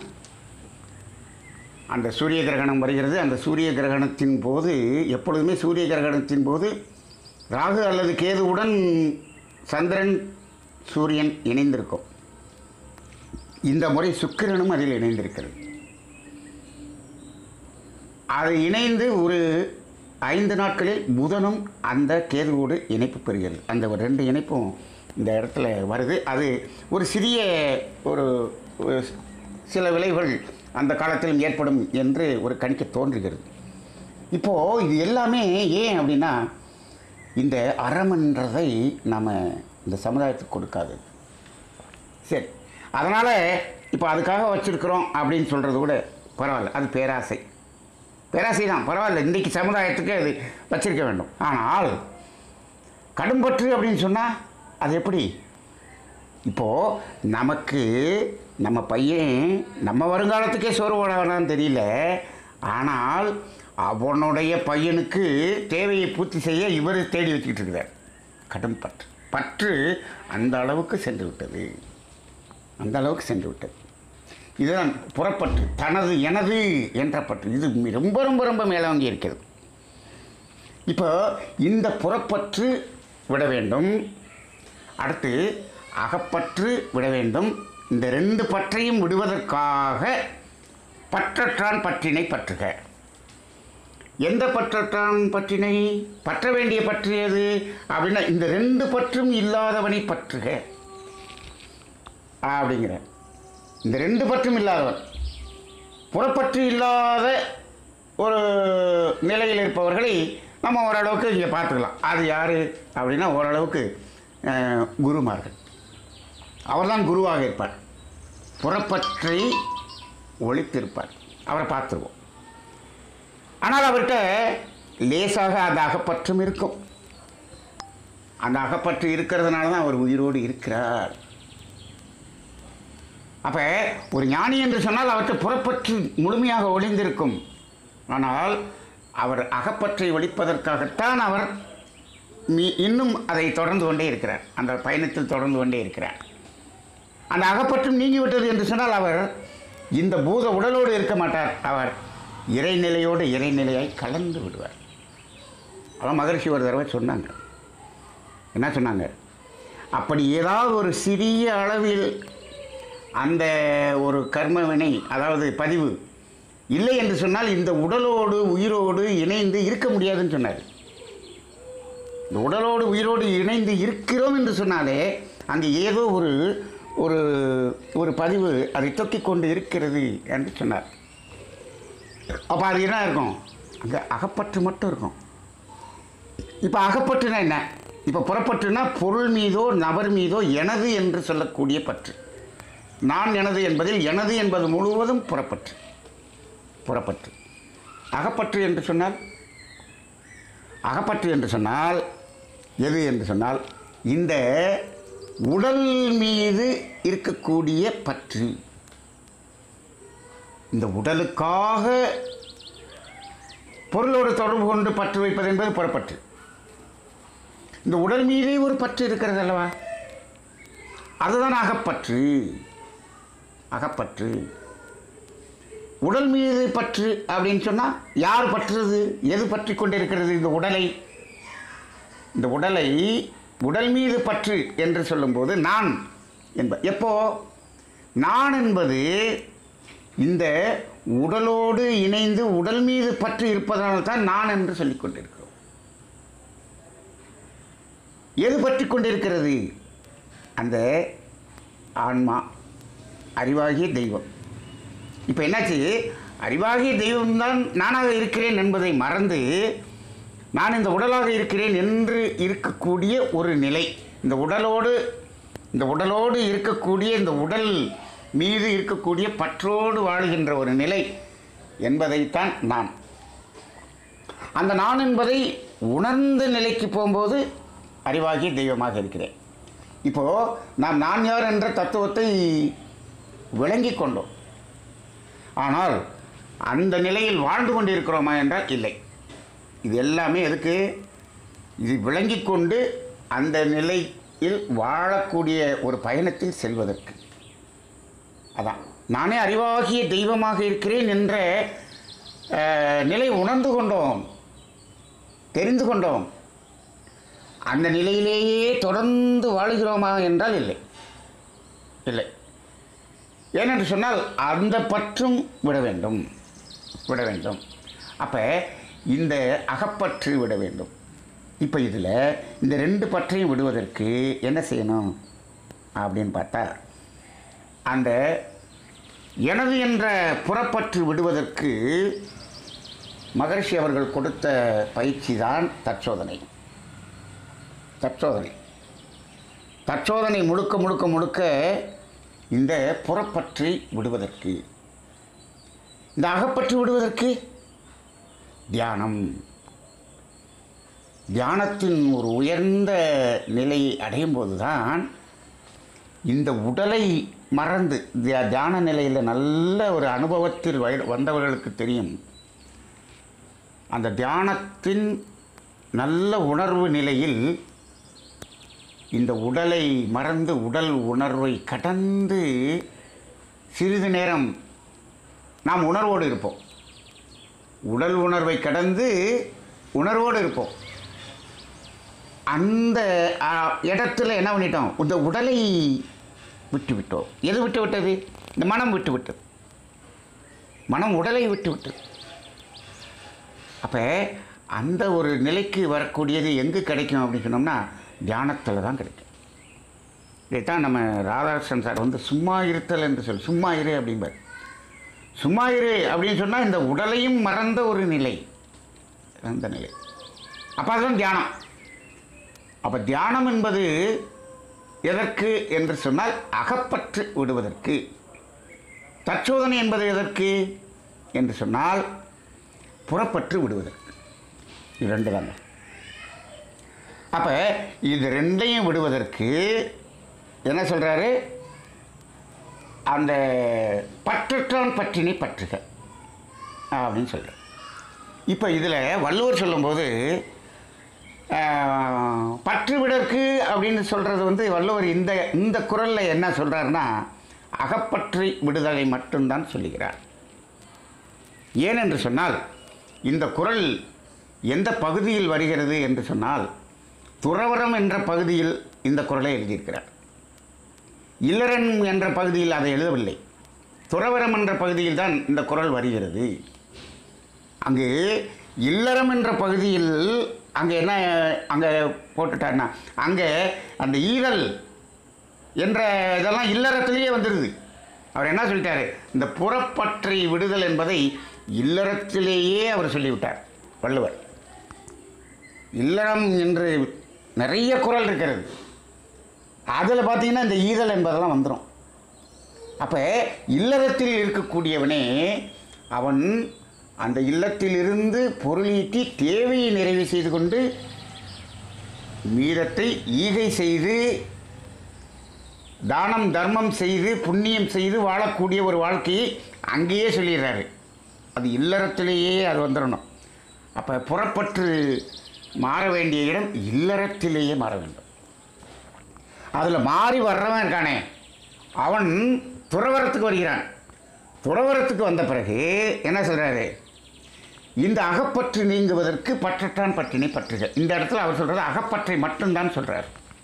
அந்த சூரிய கிரகணம் வருகிறது அந்த சூரிய கிரகணத்தின் போது எப்பொழுதுமே சூரிய கிரகணத்தின் போது ராகு அல்லது கேதுவுடன் சந்திரன் சூரியன் இணைந்திருக்கும் இந்த முறை சுக்கிரனும் அதில் இணைந்திருக்கிறது அது இணைந்து ஒரு ஐந்து நாட்களில் புதனும் அந்த கேதுவோடு இணைப்பு பெறுகிறது அந்த ஒரு ரெண்டு இணைப்பும் இந்த இடத்துல வருது அது ஒரு சிறிய ஒரு ஒரு சில விளைவுகள் அந்த காலத்திலும் ஏற்படும் என்று ஒரு கணிக்க தோன்றுகிறது இப்போது இது எல்லாமே ஏன் அப்படின்னா இந்த அறம்ன்றதை நம்ம இந்த சமுதாயத்துக்கு கொடுக்காது சரி அதனால் இப்போ அதுக்காக வச்சுருக்குறோம் அப்படின்னு சொல்கிறது கூட பரவாயில்ல அது பேராசை பேராசை தான் பரவாயில்ல இன்றைக்கு சமுதாயத்துக்கு அது வச்சிருக்க வேண்டும் ஆனால் கடும்பற்று அப்படின்னு சொன்னால் அது எப்படி இப்போது நமக்கு நம்ம பையன் நம்ம வருங்காலத்துக்கே சோறு போடாதான்னு தெரியல ஆனால் அவனுடைய பையனுக்கு தேவையை பூர்த்தி செய்ய இவர் தேடி வச்சுக்கிட்டு இருக்கிறார் கடும் பற்று பற்று அந்த அளவுக்கு சென்று விட்டது அந்த அளவுக்கு சென்று விட்டது இதுதான் புறப்பற்று தனது எனது என்ற பற்று இது ரொம்ப ரொம்ப ரொம்ப மேலோங்கி இருக்கிறது இப்போ இந்த புறப்பற்று விட வேண்டும் அடுத்து அகப்பற்று விட வேண்டும் இந்த ரெண்டு பற்றையும் விடுவதற்காக பற்றற்றான் பற்றினை பற்றுக எந்த பற்றற்றான் பற்றினை பற்ற வேண்டிய பற்று எது அப்படின்னா இந்த ரெண்டு பற்றும் இல்லாதவனை பற்றுக அப்படிங்கிற இந்த ரெண்டு பற்றும் இல்லாதவன் புறப்பற்று இல்லாத ஒரு நிலையில் இருப்பவர்களை நம்ம ஓரளவுக்கு இங்கே பார்த்துக்கலாம் அது யார் அப்படின்னா ஓரளவுக்கு அஹ், குருமார்கள் அவர்தான் குருவாக இருப்பார் புறப்பற்றி ஒழித்திருப்பார் அவரை பார்த்துருவோம் ஆனால் அவர்கிட்ட லேசாக அந்த அகப்பற்றும் இருக்கும் அந்த அகப்பற்று இருக்கிறதுனால தான் அவர் உயிரோடு இருக்கிறார் அப்போ ஒரு ஞானி என்று சொன்னால் அவர்கிட்ட புறப்பற்று முழுமையாக ஒளிந்திருக்கும் ஆனால் அவர் அகப்பற்றை ஒழிப்பதற்காகத்தான் அவர் மீ இன்னும் அதை தொடர்ந்து கொண்டே இருக்கிறார் அந்த பயணத்தில் தொடர்ந்து கொண்டே இருக்கிறார் அந்த அகப்பற்றும் நீங்கிவிட்டது என்று சொன்னால் அவர் இந்த பூத உடலோடு இருக்க மாட்டார் அவர் இறைநிலையோடு இறைநிலையாய் கலந்து விடுவார் அதான் மகரிஷி ஒரு தடவை சொன்னாங்க என்ன சொன்னாங்க அப்படி ஏதாவது ஒரு சிறிய அளவில் அந்த ஒரு கர்ம வினை அதாவது பதிவு இல்லை என்று சொன்னால் இந்த உடலோடு உயிரோடு இணைந்து இருக்க முடியாதுன்னு சொன்னார் இந்த உடலோடு உயிரோடு இணைந்து இருக்கிறோம் என்று சொன்னாலே அங்கே ஏதோ ஒரு ஒரு ஒரு பதிவு அதை தொக்கிக் கொண்டு இருக்கிறது என்று சொன்னார் அப்போ அது என்ன இருக்கும் அங்கே அகப்பற்று மட்டும் இருக்கும் இப்போ அகப்பற்றுனா என்ன இப்போ புறப்பற்றுனா பொருள் மீதோ நபர் மீதோ எனது என்று சொல்லக்கூடிய பற்று நான் எனது என்பதில் எனது என்பது முழுவதும் புறப்பற்று புறப்பற்று அகப்பற்று என்று சொன்னால் அகப்பற்று என்று சொன்னால் எது என்று சொன்னால் இந்த உடல் மீது இருக்கக்கூடிய பற்று இந்த உடலுக்காக பொருளோடு தொடர்பு கொண்டு பற்று வைப்பது என்பது புறப்பற்று இந்த உடல் மீதே ஒரு பற்று இருக்கிறது அல்லவா அதுதான் அகப்பற்று அகப்பற்று உடல் மீது பற்று அப்படின்னு சொன்னால் யார் பற்றுறது எது பற்றி கொண்டிருக்கிறது இந்த உடலை இந்த உடலை உடல் மீது பற்று என்று சொல்லும்போது நான் என்ப எப்போ நான் என்பது இந்த உடலோடு இணைந்து உடல் மீது பற்று இருப்பதனால தான் நான் என்று சொல்லிக் கொண்டிருக்கிறோம் எது பற்றி கொண்டிருக்கிறது அந்த ஆன்மா அறிவாகிய தெய்வம் இப்போ என்னாச்சு அறிவாகிய தெய்வம்தான் நானாக இருக்கிறேன் என்பதை மறந்து நான் இந்த உடலாக இருக்கிறேன் என்று இருக்கக்கூடிய ஒரு நிலை இந்த உடலோடு இந்த உடலோடு இருக்கக்கூடிய இந்த உடல் மீது இருக்கக்கூடிய பற்றோடு வாழுகின்ற ஒரு நிலை என்பதைத்தான் நான் அந்த நான் என்பதை உணர்ந்த நிலைக்கு போகும்போது அறிவாகிய தெய்வமாக இருக்கிறேன் இப்போது நாம் நான் யார் என்ற தத்துவத்தை விளங்கி கொண்டோம் ஆனால் அந்த நிலையில் வாழ்ந்து கொண்டிருக்கிறோமா என்றால் இல்லை இது எல்லாமே எதுக்கு இது விளங்கிக் கொண்டு அந்த நிலையில் வாழக்கூடிய ஒரு பயணத்தில் செல்வதற்கு அதான் நானே அறிவாகிய தெய்வமாக இருக்கிறேன் என்ற அஹ், நிலை உணர்ந்து கொண்டோம் தெரிந்து கொண்டோம் அந்த நிலையிலேயே தொடர்ந்து வாழுகிறோமா என்றால் இல்லை இல்லை ஏனென்று சொன்னால் அந்த பற்றும் விட வேண்டும் விட வேண்டும் அப்போ இந்த அகப்பற்று விட வேண்டும் இப்போ இதில் இந்த ரெண்டு பற்றையும் விடுவதற்கு என்ன செய்யணும் அப்படின்னு பார்த்தா அந்த எனது என்ற புறப்பற்று விடுவதற்கு மகரிஷி அவர்கள் கொடுத்த பயிற்சி தான் தற்சோதனை தற்சோதனை தற்சோதனை முழுக்க முழுக்க முழுக்க இந்த புறப்பற்றி விடுவதற்கு இந்த அகப்பற்று விடுவதற்கு தியானம் தியானத்தின் ஒரு உயர்ந்த நிலையை அடையும் போதுதான் இந்த உடலை மறந்து தியா- தியான நிலையில் நல்ல ஒரு அனுபவத்தில் வய- வந்தவர்களுக்கு தெரியும் அந்த தியானத்தின் நல்ல உணர்வு நிலையில் இந்த உடலை மறந்து உடல் உணர்வை கடந்து சிறிது நேரம் நாம் உணர்வோடு இருப்போம் உடல் உணர்வை கடந்து உணர்வோடு இருப்போம் அந்த ஆ, இடத்துல என்ன பண்ணிட்டோம் இந்த உடலை விட்டு விட்டோம் எது விட்டு விட்டது இந்த மனம் விட்டு விட்டது மனம் உடலை விட்டு விட்டது அப்போ அந்த ஒரு நிலைக்கு வரக்கூடியது எங்கே கிடைக்கும் அப்படின்னு சொன்னோம்னா தியானத்தில் தான் கிடைக்கும் இதைத்தான் நம்ம ராதாகிருஷ்ணன் சார் வந்து சும்மா இருத்தல் என்று சொல்லி சும்மா இரு அப்படிம்பார் சும்மா இரு அப்படின்னு சொன்னால் இந்த உடலையும் மறந்த ஒரு நிலை அந்த நிலை அப்போ அதுதான் தியானம் அப்போ தியானம் என்பது எதற்கு என்று சொன்னால் அகப்பற்று விடுவதற்கு தற்சோதனை என்பது எதற்கு என்று சொன்னால் புறப்பற்று விடுவதற்கு இது ரெண்டு தாங்க அப்போ இது ரெண்டையும் விடுவதற்கு என்ன சொல்கிறாரு அந்த பற்றற்றான் பற்றினை பற்றுக அப்படின்னு சொல்கிறார் இப்போ இதில் வள்ளுவர் சொல்லும்போது ஆஹ், பற்று விடற்கு அப்படின்னு சொல்கிறது வந்து வள்ளுவர் இந்த இந்த குரலில் என்ன சொல்கிறாருன்னா அகப்பற்றி விடுதலை மட்டும்தான் சொல்லுகிறார் ஏனென்று சொன்னால் இந்த குரல் எந்த பகுதியில் வருகிறது என்று சொன்னால் துறவரம் என்ற பகுதியில் இந்த குரலை எழுதியிருக்கிறார் இல்லறன் என்ற பகுதியில் அதை எழுதவில்லை துறவரம் என்ற பகுதியில் தான் இந்த குரல் வருகிறது அங்கு இல்லறம் என்ற பகுதியில் அங்கே என்ன அங்கே போட்டுட்டார்னா அங்கே அந்த ஈதல் என்ற இதெல்லாம் இல்லறத்திலேயே வந்துடுது அவர் என்ன சொல்லிட்டாரு இந்த புறப்பற்றை விடுதல் என்பதை இல்லறத்திலேயே அவர் சொல்லிவிட்டார் வள்ளுவர் இல்லறம் என்று நிறைய குரல் இருக்கிறது அதில் பார்த்தீங்கன்னா இந்த ஈதல் என்பதெல்லாம் வந்துடும் அப்போ இல்லறத்தில் இருக்கக்கூடியவனே அவன் அந்த இல்லத்திலிருந்து பொருளீட்டி தேவையை நிறைவு செய்து கொண்டு மீதத்தை ஈகை செய்து தானம் தர்மம் செய்து புண்ணியம் செய்து வாழக்கூடிய ஒரு வாழ்க்கையை அங்கேயே சொல்லிடுறாரு அது இல்லறத்திலேயே அது வந்துடணும் அப்போ புறப்பட்டு மாற வேண்டிய இடம் இல்லறத்திலேயே மாற வேண்டும் அதில் மாறி வர்றவன் இருக்கானே அவன் துறவரத்துக்கு வருகிறான் துறவரத்துக்கு வந்த பிறகு என்ன சொல்கிறாரு இந்த அகப்பற்று நீங்குவதற்கு பற்றற்றான் பற்றினை பற்றுக இந்த இடத்துல அவர் சொல்கிறது அகப்பற்றை மட்டும்தான் சொல்கிறார்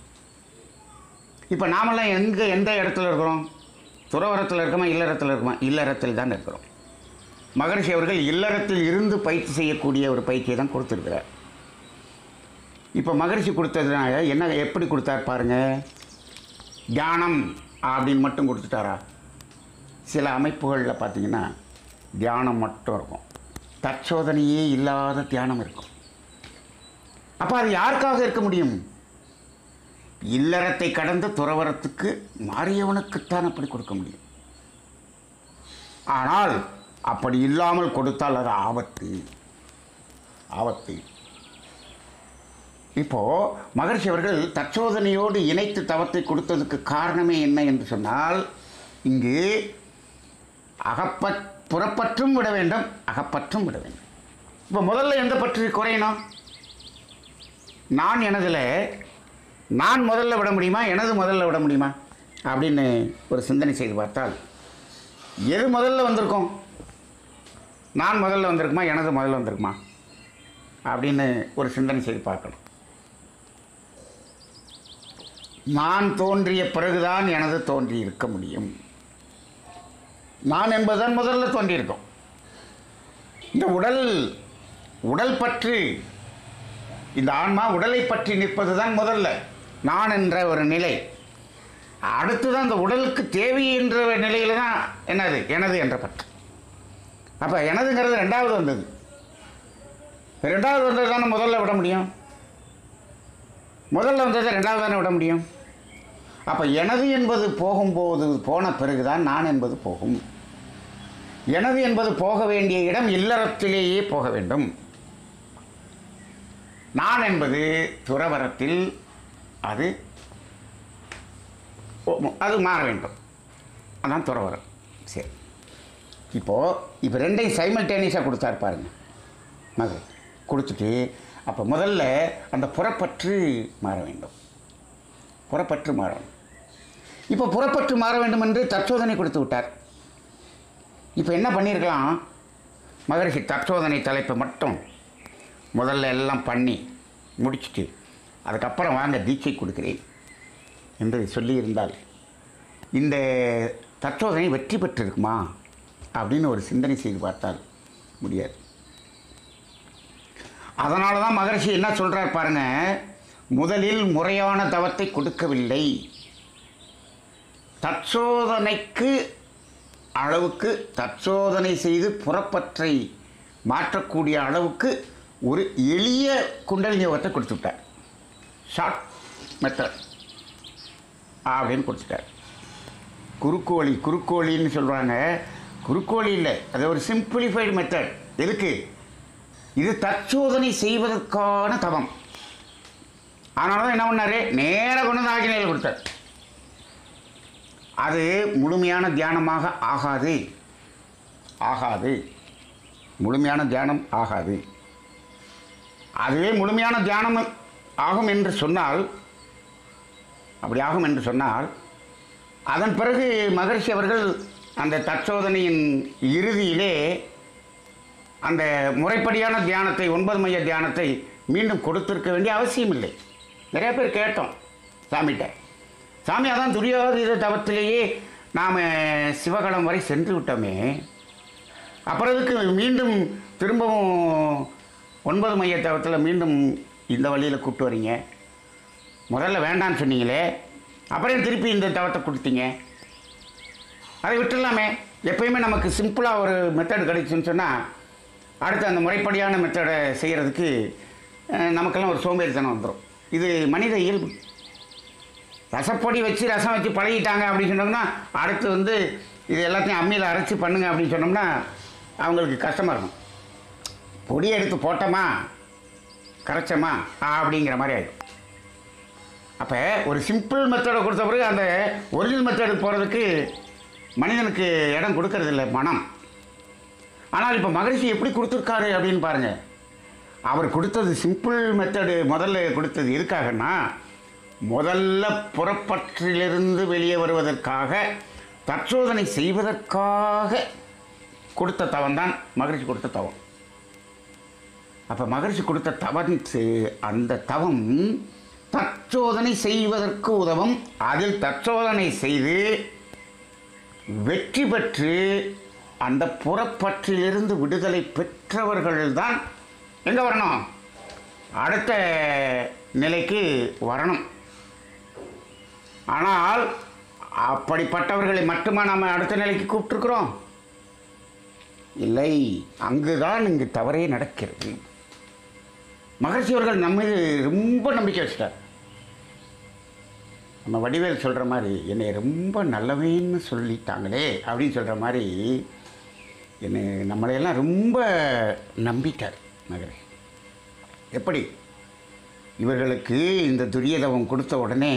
இப்போ நாமெல்லாம் எங்கே எந்த இடத்துல இருக்கிறோம் துறவரத்தில் இருக்கோமா இல்லறத்தில் இருக்கோமா இல்லறத்தில் தான் இருக்கிறோம் மகரிஷி அவர்கள் இல்லறத்தில் இருந்து பயிற்சி செய்யக்கூடிய ஒரு பயிற்சியை தான் கொடுத்துருக்கிறார் இப்போ மகரிஷி கொடுத்ததுனால என்ன எப்படி கொடுத்தார் பாருங்க தியானம் அப்படின்னு மட்டும் கொடுத்துட்டாரா சில அமைப்புகளில் பார்த்தீங்கன்னா தியானம் மட்டும் இருக்கும் தற்சோதனையே இல்லாத தியானம் இருக்கும் அப்போ அது யாருக்காக இருக்க முடியும் இல்லறத்தை கடந்து துறவரத்துக்கு மாறியவனுக்குத்தான் அப்படி கொடுக்க முடியும் ஆனால் அப்படி இல்லாமல் கொடுத்தால் அது ஆபத்து ஆபத்து இப்போ மகர்ஷி அவர்கள் தற்சோதனையோடு இணைத்து தவத்தை கொடுத்ததுக்கு காரணமே என்ன என்று சொன்னால் இங்கு அகப்பற்று புறப்பற்றும் விட வேண்டும் அகப்பற்றும் விட வேண்டும் இப்போ முதல்ல எந்த பற்று குறையணும் நான் எனதில் நான் முதல்ல விட முடியுமா எனது முதல்ல விட முடியுமா அப்படின்னு ஒரு சிந்தனை செய்து பார்த்தால் எது முதல்ல வந்திருக்கும் நான் முதல்ல வந்திருக்குமா எனது முதல்ல வந்திருக்குமா அப்படின்னு ஒரு சிந்தனை செய்து பார்க்கணும் நான் தோன்றிய பிறகுதான் எனது தோன்றி இருக்க முடியும் நான் என்பதுதான் முதல்ல தோன்றியிருக்கும் இந்த உடல் உடல் பற்று இந்த ஆன்மா உடலை பற்றி நிற்பது தான் முதல்ல நான் என்ற ஒரு நிலை அடுத்துதான் இந்த உடலுக்கு தேவை என்ற நிலையில தான் என்னது எனது என்ற பற்று அப்போ எனதுங்கிறது ரெண்டாவது வந்தது ரெண்டாவது வந்தது தானே முதல்ல விட முடியும் முதல்ல வந்ததை ரெண்டாவது தானே விட முடியும் அப்போ எனது என்பது போகும்போது போன பிறகுதான் நான் என்பது போகும் எனது என்பது போக வேண்டிய இடம் இல்லறத்திலேயே போக வேண்டும் நான் என்பது துறவரத்தில் அது ஓ- அது மாற வேண்டும் அதான் துறவரம் சரி இப்போது இப்போ ரெண்டையும் சைமல்டேனியஸாக கொடுத்தாரு பாருங்க மகள் கொடுத்துட்டு அப்போ முதல்ல அந்த புறப்பற்று மாற வேண்டும் புறப்பற்று மாற வேண்டும் இப்போ புறப்பற்று மாற வேண்டும் என்று தற்சோதனை கொடுத்து விட்டார் இப்போ என்ன பண்ணியிருக்கலாம் மகரிஷி தற்சோதனை தலைப்பை மட்டும் முதல்ல எல்லாம் பண்ணி முடிச்சுட்டு அதுக்கப்புறம் வாங்க தீட்சை கொடுக்கிறேன் என்று சொல்லியிருந்தால் இந்த தற்சோதனை வெற்றி பெற்றிருக்குமா அப்படின்னு ஒரு சிந்தனை செய்து பார்த்தால் முடியாது அதனால தான் மகரிஷி என்ன சொல்கிறார் பாருங்க முதலில் முறையான தவத்தை கொடுக்கவில்லை தற்சோதனைக்கு அளவுக்கு தற்சோதனை செய்து புறப்பற்றை மாற்றக்கூடிய அளவுக்கு ஒரு எளிய குண்டல் யோகத்தை கொடுத்துட்டார் ஷார்ட் மெத்தட் அப்படின்னு கொடுத்துட்டார் குறுக்கோழி குறுக்கோழின்னு சொல்கிறாங்க குறுக்கோழி இல்லை அது ஒரு சிம்பிளிஃபைடு மெத்தட் எதுக்கு இது தற்சோதனை செய்வதற்கான தவம் அதனால தான் என்ன பண்ணாரு நேராக கொண்டு வந்து ஆகினையில் கொடுத்தார் அது முழுமையான தியானமாக ஆகாது ஆகாது முழுமையான தியானம் ஆகாது அதுவே முழுமையான தியானம் ஆகும் என்று சொன்னால் அப்படி ஆகும் என்று சொன்னால் அதன் பிறகு மகர்ஷி அவர்கள் அந்த தற்சோதனையின் இறுதியிலே அந்த முறைப்படியான தியானத்தை ஒன்பது மைய தியானத்தை மீண்டும் கொடுத்திருக்க வேண்டிய அவசியம் இல்லை நிறைய பேர் கேட்டோம் சாமிகிட்ட சாமி அதான் துரியோதீத தவத்திலேயே நாம் சிவகலம் வரை சென்று விட்டோமே அப்புறம் இதுக்கு மீண்டும் திரும்பவும் ஒன்பது மைய தவத்தில் மீண்டும் இந்த வழியில் கூப்பிட்டு வரீங்க முதல்ல வேண்டான்னு சொன்னீங்களே அப்புறம் திருப்பி இந்த தவத்தை கொடுத்தீங்க அதை விட்டுடலாமே எப்பயுமே நமக்கு சிம்பிளாக ஒரு மெத்தட் கிடைச்சுன்னு சொன்னால் அடுத்து அந்த முறைப்படியான மெத்தடை செய்கிறதுக்கு அஹ், நமக்கெல்லாம் ஒரு சோம்பேறித்தனம் வந்துடும் இது மனித இயல்பு ரசப்பொடி வச்சு ரசம் வச்சு பழகிட்டாங்க அப்படின்னு சொன்னோம்னா அடுத்து வந்து இது எல்லாத்தையும் அம்மியில் அரைச்சி பண்ணுங்க அப்படின்னு சொன்னோம்னா அவங்களுக்கு கஷ்டமாக இருக்கும் பொடி எடுத்து போட்டோமா கரைச்சோமா அப்படிங்கிற மாதிரி ஆகிடும் அப்போ ஒரு சிம்பிள் மெத்தடை கொடுத்த பிறகு அந்த ஒரிஜினல் மெத்தடுக்கு போகிறதுக்கு மனிதனுக்கு இடம் கொடுக்கறதில்ல மனம் ஆனால் இப்போ மகரிஷி எப்படி கொடுத்துருக்காரு அப்படின்னு பாருங்கள் அவர் கொடுத்தது சிம்பிள் மெத்தடு முதல்ல கொடுத்தது எதுக்காகன்னா முதல்ல புறப்பற்றிலிருந்து வெளியே வருவதற்காக தற்சோதனை செய்வதற்காக கொடுத்த தவம் தான் மகரிஷி கொடுத்த தவம் அப்போ மகரிஷி கொடுத்த தவம் செ- அந்த தவம் தற்சோதனை செய்வதற்கு உதவும் அதில் தற்சோதனை செய்து வெற்றி பெற்று அந்த புறப்பற்றிலிருந்து விடுதலை பெற்றவர்கள்தான் எங்கே வரணும் அடுத்த நிலைக்கு வரணும் ஆனால் அப்படிப்பட்டவர்களை மட்டுமா நாம் அடுத்த நிலைக்கு கூப்பிட்டுருக்குறோம் இல்லை அங்குதான் இங்கு தவறே நடக்கிறது மகர்ஷி அவர்கள் நம்ம மீது ரொம்ப நம்பிக்கை வச்சிட்டார் நம்ம வடிவேல் சொல்கிற மாதிரி என்னை ரொம்ப நல்லவேன்னு சொல்லிட்டாங்களே அப்படின்னு சொல்கிற மாதிரி என்னை நம்மளையெல்லாம் ரொம்ப நம்பிட்டார் மகரே எப்படி இவர்களுக்கு இந்த துரியதவம் கொடுத்த உடனே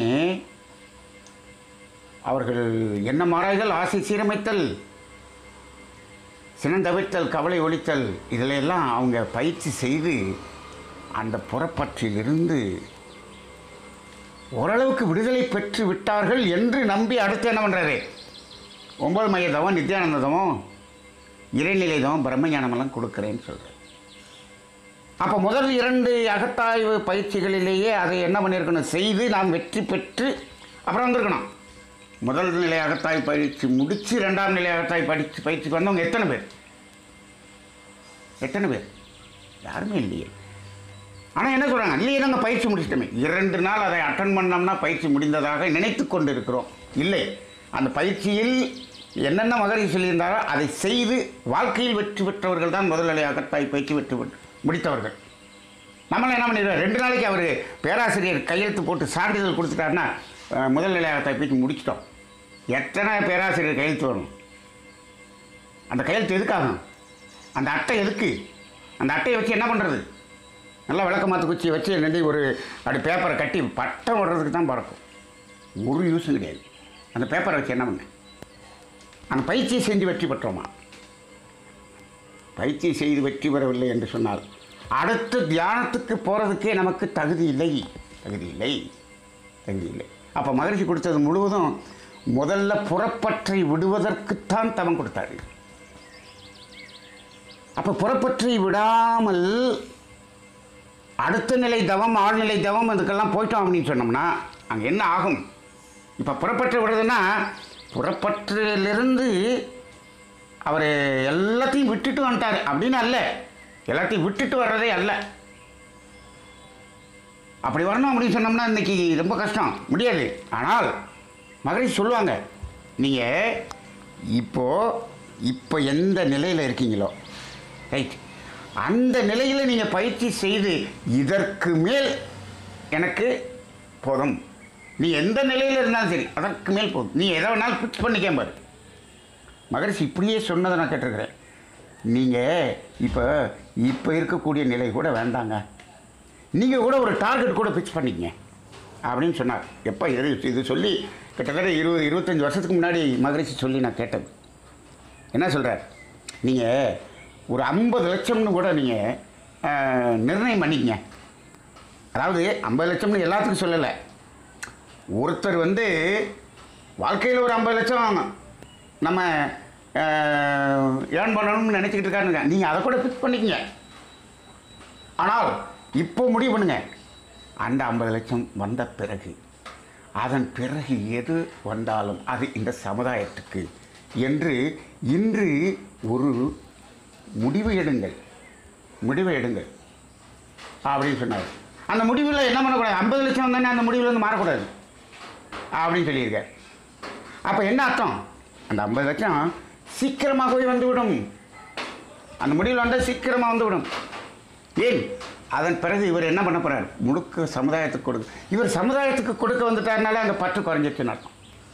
அவர்கள் என்ன மாறாய்கள் ஆசை சீரமைத்தல் சினந்தவித்தல் கவலை ஒழித்தல் இதில் எல்லாம் அவங்க பயிற்சி செய்து அந்த புறப்பற்றிலிருந்து ஓரளவுக்கு விடுதலை பெற்று விட்டார்கள் என்று நம்பி அடுத்து என்ன பண்ணுறாரு ஒன்பது மைய தவம் நித்யானந்த தவம் இறைநிலை தவம் பிரம்மஞானமெல்லாம் கொடுக்குறேன்னு சொல்கிறார் அப்போ முதல் இரண்டு அகத்தாய்வு பயிற்சிகளிலேயே அதை என்ன பண்ணியிருக்கணும் செய்து நாம் வெற்றி பெற்று அப்புறம் வந்திருக்கணும் முதல் நிலை அகத்தாய்வு பயிற்சி முடித்து ரெண்டாம் நிலை அகத்தாய்வு பயிற்சி பயிற்சிக்கு வந்தவங்க எத்தனை பேர் எத்தனை பேர் யாருமே இல்லையே ஆனால் என்ன சொல்கிறாங்க இல்லையே நாங்கள் பயிற்சி முடிச்சிட்டோமே இரண்டு நாள் அதை அட்டன் பண்ணோம்னா பயிற்சி முடிந்ததாக நினைத்து கொண்டு இருக்கிறோம் இல்லை அந்த பயிற்சியில் என்னென்ன மகரி சொல்லியிருந்தாரோ அதை செய்து வாழ்க்கையில் வெற்றி பெற்றவர்கள் தான் முதல் நிலை அகத்தாய் பயிற்சி வெற்றி பெற்று முடித்தவர்கள் நம்மளாம் என்ன பண்ணிடுவோம் ரெண்டு நாளைக்கு அவர் பேராசிரியர் கையெழுத்து போட்டு சான்றிதழ் கொடுத்துட்டாருன்னா அஹ், முதல் நிலை அகத்தாய் பயிற்சி முடிச்சிட்டோம் எத்தனை பேராசிரியர் கையெழுத்து வரும் அந்த கையெழுத்து எதுக்காகும் அந்த அட்டை எதுக்கு அந்த அட்டையை வச்சு என்ன பண்ணுறது நல்லா விளக்கமாத்து குச்சியை வச்சு என்னது ஒரு அப்படி பேப்பரை கட்டி பட்டம் விடுறதுக்கு தான் பறக்கும் ஒரு யூஸும் கிடையாது அந்த பேப்பரை வச்சு என்ன பண்ண அந்த பயிற்சியை செஞ்சு வெற்றி பெற்றோமா பயிற்சி செய்து வெற்றி பெறவில்லை என்று சொன்னால் அடுத்த தியானத்துக்கு போகிறதுக்கே நமக்கு தகுதி இல்லை தகுதி இல்லை தகுதி இல்லை அப்போ மகிழ்ச்சி கொடுத்தது முழுவதும் முதல்ல புறப்பற்றை விடுவதற்குத்தான் தவம் கொடுத்தாரு அப்போ புறப்பற்றி விடாமல் அடுத்த நிலை தவம் ஆழ்நிலை தவம் இதுக்கெல்லாம் போயிட்டோம் அப்படின்னு சொன்னோம்னா அங்கே என்ன ஆகும் இப்போ புறப்பற்று விடுறதுன்னா புறப்பற்றிலிருந்து அவர் எல்லாத்தையும் விட்டுட்டு வந்துட்டார் அப்படின்னு அல்ல எல்லாத்தையும் விட்டுட்டு வர்றதே அல்ல அப்படி வரணும் அப்படின்னு சொன்னோம்னா இன்னைக்கு ரொம்ப கஷ்டம் முடியாது ஆனால் மகரிஷி சொல்லுவாங்க நீங்கள் இப்போ இப்போ எந்த நிலையில் இருக்கீங்களோ ரைட் அந்த நிலையில் நீங்கள் பயிற்சி செய்து இதற்கு மேல் எனக்கு போதும் நீ எந்த நிலையில் இருந்தாலும் சரி அதற்கு மேல் போதும் நீ எதை வேணாலும் ஃபிக்ஸ் பண்ணிக்க பாரு மகரிஷி இப்படியே சொன்னதை நான் கேட்டிருக்கிறேன் நீங்கள் இப்போ இப்போ இருக்கக்கூடிய நிலை கூட வேண்டாங்க நீங்கள் கூட ஒரு டார்கெட் கூட ஃபிக்ஸ் பண்ணிக்கங்க அப்படின்னு சொன்னார் எப்போ இது இது சொல்லி கிட்டத்தட்ட இருபது இருபத்தஞ்சி வருஷத்துக்கு முன்னாடி மகரிஷி சொல்லி நான் கேட்டது என்ன சொல்கிறார் நீங்கள் ஒரு ஐம்பது லட்சம்னு கூட நீங்கள் நிர்ணயம் பண்ணிக்கங்க அதாவது ஐம்பது லட்சம்னு எல்லாத்துக்கும் சொல்லலை ஒருத்தர் வந்து வாழ்க்கையில் ஒரு ஐம்பது லட்சம் நம்ம ஏர்ன் பண்ணணும்னு நினச்சிக்கிட்டு இருக்காருங்க நீங்கள் அதை கூட ஃபிக்ஸ் பண்ணிக்கங்க ஆனால் இப்போ முடிவு பண்ணுங்க அந்த ஐம்பது லட்சம் வந்த பிறகு அதன் பிறகு எது வந்தாலும் அது இந்த சமுதாயத்துக்கு என்று இன்று ஒரு முடிவு எடுங்கள் முடிவை எடுங்கள் அப்படின்னு சொன்னார் அந்த முடிவில் என்ன பண்ணக்கூடாது ஐம்பது லட்சம் வந்தானே அந்த முடிவில் வந்து மாறக்கூடாது அப்படின்னு சொல்லியிருக்கார் அப்போ என்ன அர்த்தம் அந்த ஐம்பது லட்சம் சீக்கிரமாகவே வந்துவிடும் அந்த முடிவில் வந்தால் சீக்கிரமாக வந்துவிடும் ஏன் அதன் பிறகு இவர் என்ன பண்ண போறார் முழுக்க சமுதாயத்துக்கு கொடுக்க இவர் சமுதாயத்துக்கு கொடுக்க வந்துட்டாருனால அந்த பற்று குறைஞ்சிருச்சுன்னு அர்த்தம்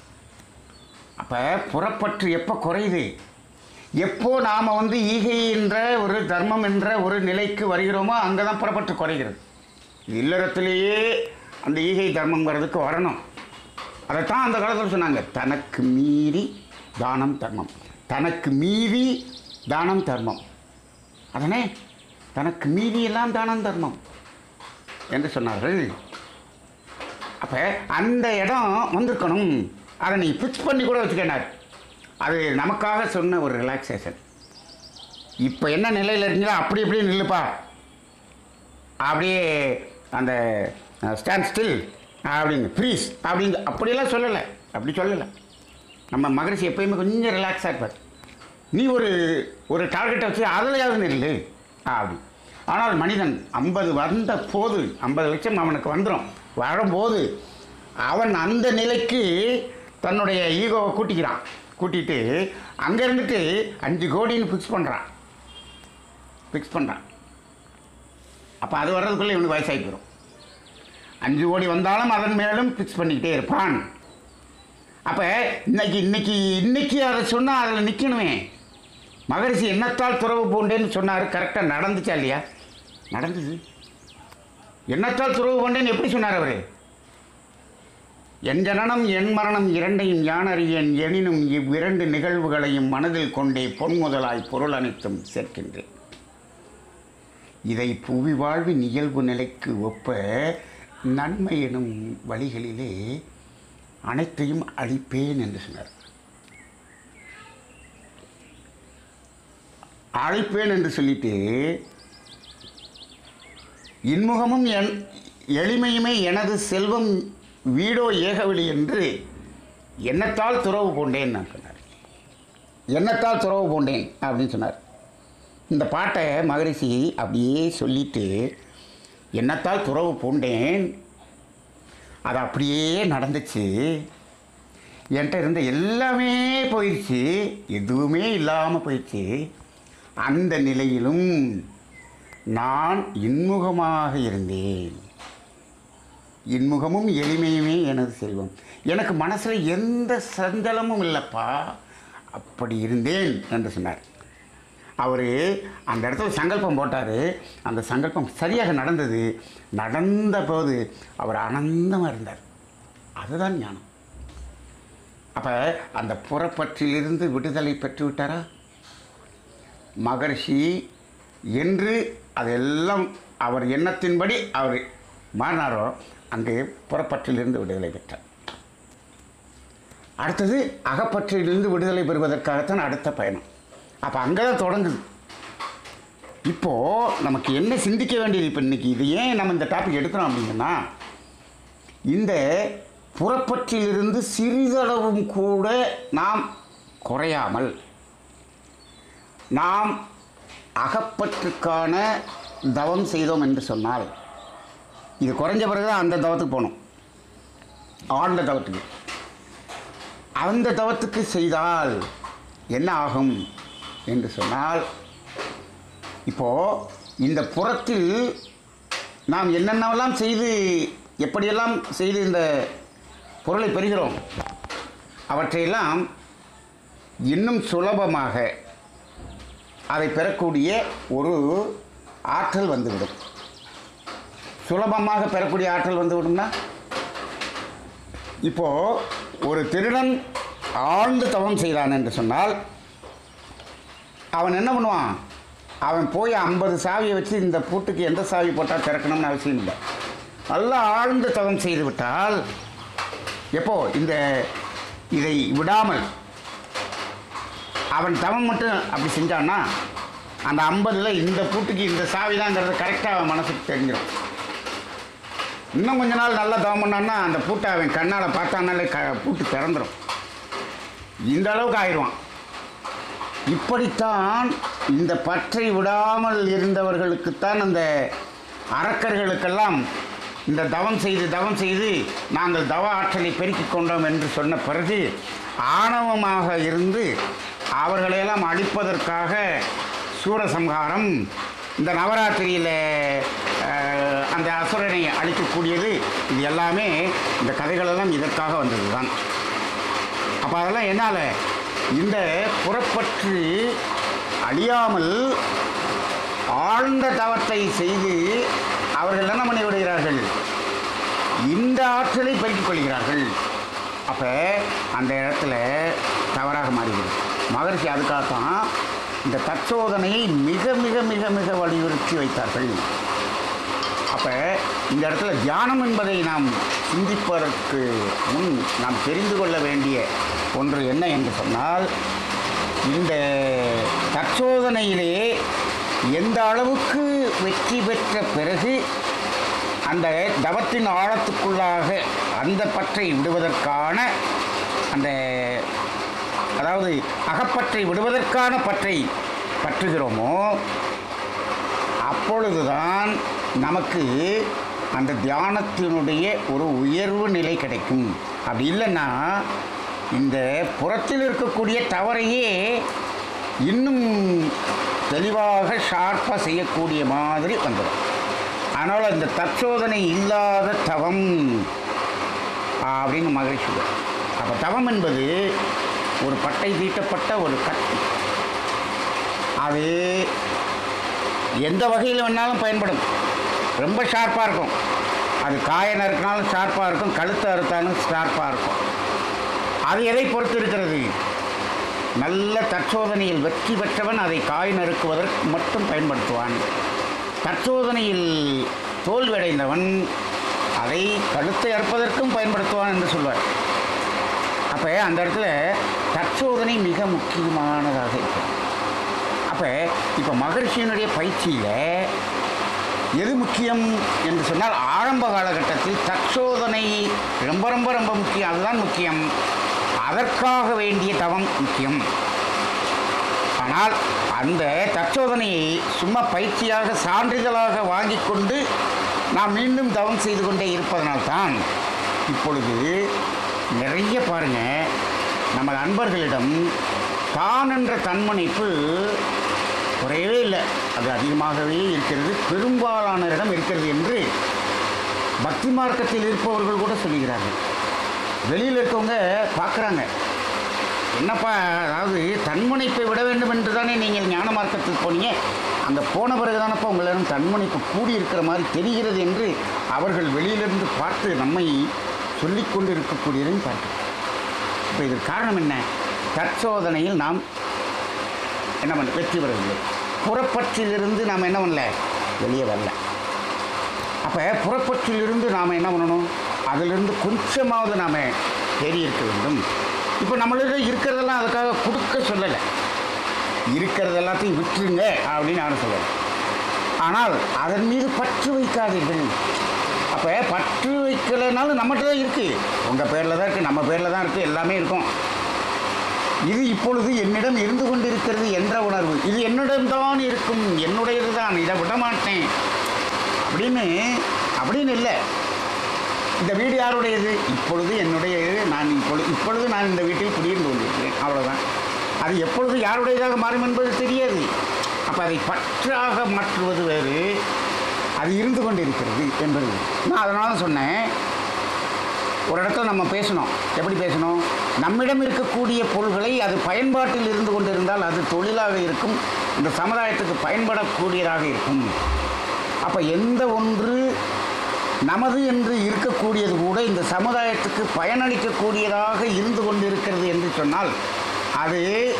அப்போ புறப்பற்று எப்போ குறையுது எப்போ நாம் வந்து ஈகை என்ற ஒரு தர்மம் என்ற ஒரு நிலைக்கு வருகிறோமோ அங்கே தான் புறப்பற்று குறைகிறது இல்லறத்திலேயே அந்த ஈகை தர்மங்கிறதுக்கு வரணும் அதைத்தான் அந்த காலத்தில் சொன்னாங்க தனக்கு மீறி தானம் தர்மம் தனக்கு மீறி தானம் தர்மம் அதனே தனக்கு மீறி எல்லாம் தானம் தர்மம் என்று சொன்னார்கள் அப்போ அந்த இடம் வந்திருக்கணும் அதை நீ ஃபிக்ஸ் பண்ணி கூட வச்சுக்கினார் அது நமக்காக சொன்ன ஒரு ரிலாக்ஸேஷன் இப்போ என்ன நிலையில் இருக்கீங்களோ அப்படி இப்படி நில்லுப்பா அப்படியே அந்த ஸ்டாண்ட் ஸ்டில் அப்படிங்க ஃப்ரீஸ் அப்படிங்க அப்படியெல்லாம் சொல்லலை அப்படி சொல்லலை நம்ம மகரிஷி எப்பயுமே கொஞ்சம் ரிலாக்ஸாக இருப்பார் நீ ஒரு ஒரு டார்கெட்டை வச்சு அதிலையாவது நில்லு அப்படி ஆனால் மனிதன் ஐம்பது வந்த போது ஐம்பது லட்சம் அவனுக்கு வந்துடும் வரும்போது அவன் அந்த நிலைக்கு தன்னுடைய ஈகோவை கூட்டிக்கிறான் கூட்டிட்டு அங்கே இருந்துட்டு அஞ்சு கோடின்னு ஃபிக்ஸ் பண்ணுறான் ஃபிக்ஸ் பண்ணுறான் அப்போ அது வர்றதுக்குள்ளே இவனுக்கு வயசாகி போயிடும் அஞ்சு கோடி வந்தாலும் அதன் மேலும் ஃபிக்ஸ் பண்ணிக்கிட்டே இருப்பான் அப்போ இன்னைக்கு இன்னைக்கு இன்னைக்கு அதை சொன்னால் அதில் நிற்கணுமே மகரிஷி எண்ணத்தால் துறவு பூண்டேன்னு சொன்னார் கரெக்டாக நடந்துச்சா இல்லையா நடந்தது எண்ணத்தால் துறவு பூண்டேன்னு எப்படி சொன்னார் அவர் என் ஜனனம் என் மரணம் இரண்டையும் யான் அறியேன் எனினும் இவ்விரண்டு நிகழ்வுகளையும் மனதில் கொண்டே பொன்முதலாய் பொருள் அனைத்தும் சேர்க்கின்றேன் இதை புவி வாழ்வின் இயல்பு நிலைக்கு ஒப்ப நன்மை எனும் வழிகளிலே அனைத்தையும் அழிப்பேன் என்று சொன்னார் அழிப்பேன் என்று சொல்லிட்டு இன்முகமும் என் எளிமையுமே எனது செல்வம் வீடோ ஏகவெளி என்று எண்ணத்தால் துறவு பூண்டேன் நான் சொன்னார் எண்ணத்தால் துறவு பூண்டேன் அப்படின்னு சொன்னார் இந்த பாட்டை மகரிஷி அப்படியே சொல்லிட்டு எண்ணத்தால் துறவு பூண்டேன் அது அப்படியே நடந்துச்சு என்கிட்ட இருந்த எல்லாமே போயிடுச்சு எதுவுமே இல்லாமல் போயிடுச்சு அந்த நிலையிலும் நான் இன்முகமாக இருந்தேன் இன்முகமும் எளிமையுமே எனது செல்வம் எனக்கு மனசில் எந்த சஞ்சலமும் இல்லைப்பா அப்படி இருந்தேன் என்று சொன்னார் அவர் அந்த இடத்துல சங்கல்பம் போட்டார் அந்த சங்கல்பம் சரியாக நடந்தது நடந்த போது அவர் ஆனந்தமாக இருந்தார் அதுதான் ஞானம் அப்போ அந்த புறப்பற்றிலிருந்து விடுதலை பெற்று விட்டாரா மகர்ஷி என்று அதெல்லாம் அவர் எண்ணத்தின்படி அவர் மாறினாரோ அங்கே புறப்பற்றிலிருந்து விடுதலை பெற்றார் அடுத்தது அகப்பற்றிலிருந்து விடுதலை பெறுவதற்காகத்தான் அடுத்த பயணம் அப்போ அங்கே தான் தொடங்குது இப்போது நமக்கு என்ன சிந்திக்க வேண்டியது இப்போ இன்றைக்கி இது ஏன் நம்ம இந்த டாபிக் எடுக்கிறோம் அப்படிங்கன்னா இந்த புறப்பற்றிலிருந்து சிறிதளவும் கூட நாம் குறையாமல் நாம் அகப்பற்றுக்கான தவம் செய்தோம் என்று சொன்னால் இது குறைஞ்ச பிறகு தான் அந்த தவத்துக்கு போகணும் ஆழ்ந்த தவத்துக்கு அந்த தவத்துக்கு செய்தால் என்ன ஆகும் என்று சொன்னால் இப்போது இந்த புறத்தில் நாம் என்னென்னவெல்லாம் செய்து எப்படியெல்லாம் செய்து இந்த பொருளை பெறுகிறோம் அவற்றையெல்லாம் இன்னும் சுலபமாக அதை பெறக்கூடிய ஒரு ஆற்றல் வந்துவிடும் சுலபமாக பெறக்கூடிய ஆற்றல் வந்துவிடும்னா இப்போது ஒரு திருடன் ஆழ்ந்து தவம் செய்தான் என்று சொன்னால் அவன் என்ன பண்ணுவான் அவன் போய் ஐம்பது சாவியை வச்சு இந்த பூட்டுக்கு எந்த சாவி போட்டால் திறக்கணும்னு அவசியம் இல்லை நல்லா ஆழ்ந்து தவம் செய்து விட்டால் எப்போ இந்த இதை விடாமல் அவன் தவம் மட்டும் அப்படி செஞ்சான்னா அந்த ஐம்பதில் இந்த பூட்டுக்கு இந்த சாவி தாங்கிறது கரெக்டாக அவன் மனசுக்கு தெரிஞ்சிடும் இன்னும் கொஞ்ச நாள் நல்லா தவம் பண்ணான்னா அந்த பூட்டை அவன் கண்ணால் பார்த்தானாலே க பூட்டு திறந்துடும் இந்த அளவுக்கு ஆயிடுவான் இப்படித்தான் இந்த பற்றை விடாமல் இருந்தவர்களுக்குத்தான் அந்த அரக்கர்களுக்கெல்லாம் இந்த தவம் செய்து தவம் செய்து நாங்கள் தவ ஆற்றலை பெருக்கிக் கொண்டோம் என்று சொன்ன பிறகு ஆணவமாக இருந்து அவர்களையெல்லாம் அழிப்பதற்காக சூரசம்ஹாரம் இந்த நவராத்திரியில் அஹ், அந்த அசுரனை அழிக்கக்கூடியது இது எல்லாமே இந்த கதைகளெல்லாம் இதற்காக வந்தது தான் அப்போ அதெல்லாம் என்னால் இந்த புறப்பற்று அழியாமல் ஆழ்ந்த தவத்தை செய்து அவர்கள் என்ன பண்ணி விடுகிறார்கள் இந்த ஆற்றலை பெருக்கிக் கொள்கிறார்கள் அப்போ அந்த இடத்துல தவறாக மாறிவிடும் மகரிஷி அதுக்காகத்தான் இந்த தற்சோதனையை மிக மிக மிக மிக வலியுறுத்தி வைத்தார்கள் அப்போ இந்த இடத்துல தியானம் என்பதை நாம் சிந்திப்பதற்கு முன் நாம் தெரிந்து கொள்ள வேண்டிய ஒன்று என்ன என்று சொன்னால் இந்த தற்சோதனையிலே எந்த அளவுக்கு வெற்றி பெற்ற பிறகு அந்த தவத்தின் ஆழத்துக்குள்ளாக அந்த பற்றை விடுவதற்கான அந்த அதாவது அகப்பற்றை விடுவதற்கான பற்றை பற்றுகிறோமோ அப்பொழுதுதான் நமக்கு அந்த தியானத்தினுடைய ஒரு உயர்வு நிலை கிடைக்கும் அப்படி இல்லைன்னா இந்த புறத்தில் இருக்கக்கூடிய தவறையே இன்னும் தெளிவாக ஷார்ப்பாக செய்யக்கூடிய மாதிரி வந்துடும் அதனால் இந்த தற்சோதனை இல்லாத தவம் அப்படின்னு மகிழ்ச்சி அப்போ தவம் என்பது ஒரு பட்டை தீட்டப்பட்ட ஒரு கத்தி அது எந்த வகையில் வேணாலும் பயன்படும் ரொம்ப ஷார்ப்பாக இருக்கும் அது காய நறுக்கினாலும் ஷார்ப்பாக இருக்கும் கழுத்து அறுத்தாலும் ஷார்ப்பாக இருக்கும் அது எதை பொறுத்து இருக்கிறது நல்ல தற்சோதனையில் வெற்றி பெற்றவன் அதை காய் நறுக்குவதற்கு மட்டும் பயன்படுத்துவான் தற்சோதனையில் தோல்வியடைந்தவன் அதை கழுத்தை அறுப்பதற்கும் பயன்படுத்துவான் என்று சொல்வார் அப்போ அந்த இடத்துல தற்சோதனை மிக முக்கியமானதாக இருக்கும் அப்போ இப்போ மகர்ஷியினுடைய பயிற்சியில் எது முக்கியம் என்று சொன்னால் ஆரம்ப காலகட்டத்தில் தற்சோதனை ரொம்ப ரொம்ப ரொம்ப முக்கியம் அதுதான் முக்கியம் அதற்காக வேண்டிய தவம் முக்கியம் ஆனால் அந்த தற்சோதனையை சும்மா பயிற்சியாக சான்றிதழாக வாங்கி கொண்டு நாம் மீண்டும் தவம் செய்து கொண்டே இருப்பதனால்தான் இப்பொழுது நிறைய பாருங்க நம்ம அன்பர்களிடம் தான் என்ற தன்மனைப்பு குறையவே இல்லை அது அதிகமாகவே இருக்கிறது பெரும்பாலானரிடம் இருக்கிறது என்று பக்தி மார்க்கத்தில் இருப்பவர்கள் கூட சொல்லுகிறார்கள் வெளியில் இருக்கவங்க பார்க்குறாங்க என்னப்பா அதாவது தன்முனைப்பை விட வேண்டும் என்று தானே நீங்கள் ஞான மார்க்கத்துக்கு போனீங்க அங்கே போன பிறகு தானப்பா உங்களிடம் தன்முனைப்பு கூடி இருக்கிற மாதிரி தெரிகிறது என்று அவர்கள் வெளியிலிருந்து பார்த்து நம்மை சொல்லிக்கொண்டு இருக்கக்கூடியதையும் பார்க்கிறோம் இப்போ இதுக்கு காரணம் என்ன தற்சோதனையில் நாம் என்ன பண்ண வெற்றி பெறவில்லை புறப்பற்றிலிருந்து நாம் என்ன பண்ணல வெளியே வரல அப்போ புறப்பற்றிலிருந்து நாம் என்ன பண்ணணும் அதிலிருந்து கொஞ்சமாவது நாம் தேறி இருக்க வேண்டும் இப்போ நம்மளுக்கு இருக்கிறதெல்லாம் அதுக்காக கொடுக்க சொல்லலை இருக்கிறது எல்லாத்தையும் விட்டுருங்க அப்படின்னு யாரும் சொல்லலை ஆனால் அதன் மீது பற்று வைக்காதீர்கள் அப்போ பற்று வைக்கலைனாலும் நம்மகிட்ட தான் இருக்குது உங்கள் பேரில் தான் இருக்குது நம்ம பேரில் தான் இருக்குது எல்லாமே இருக்கும் இது இப்பொழுது என்னிடம் இருந்து கொண்டிருக்கிறது என்ற உணர்வு இது என்னிடம்தான் இருக்கும் என்னுடையது தான் இதை விட மாட்டேன் அப்படின்னு அப்படின்னு இல்லை இந்த வீடு யாருடையது இப்பொழுது என்னுடையது நான் இப்பொழுது இப்பொழுது நான் இந்த வீட்டில் குடியிருந்து கொண்டிருக்கிறேன் அவ்வளோதான் அது எப்பொழுது யாருடையதாக மாறும் என்பது தெரியாது அப்போ அதை பற்றாக மாற்றுவது வேறு அது இருந்து கொண்டிருக்கிறது என்பது நான் அதனால தான் சொன்னேன் ஒரு இடத்துல நம்ம பேசணும் எப்படி பேசணும் நம்மிடம் இருக்கக்கூடிய பொருள்களை அது பயன்பாட்டில் இருந்து கொண்டிருந்தால் அது தொழிலாக இருக்கும் இந்த சமுதாயத்துக்கு பயன்படக்கூடியதாக இருக்கும் அப்போ எந்த ஒன்று நமது என்று இருக்கக்கூடியது கூட இந்த சமுதாயத்துக்கு பயனளிக்கக்கூடியதாக இருந்து கொண்டிருக்கிறது என்று சொன்னால் அது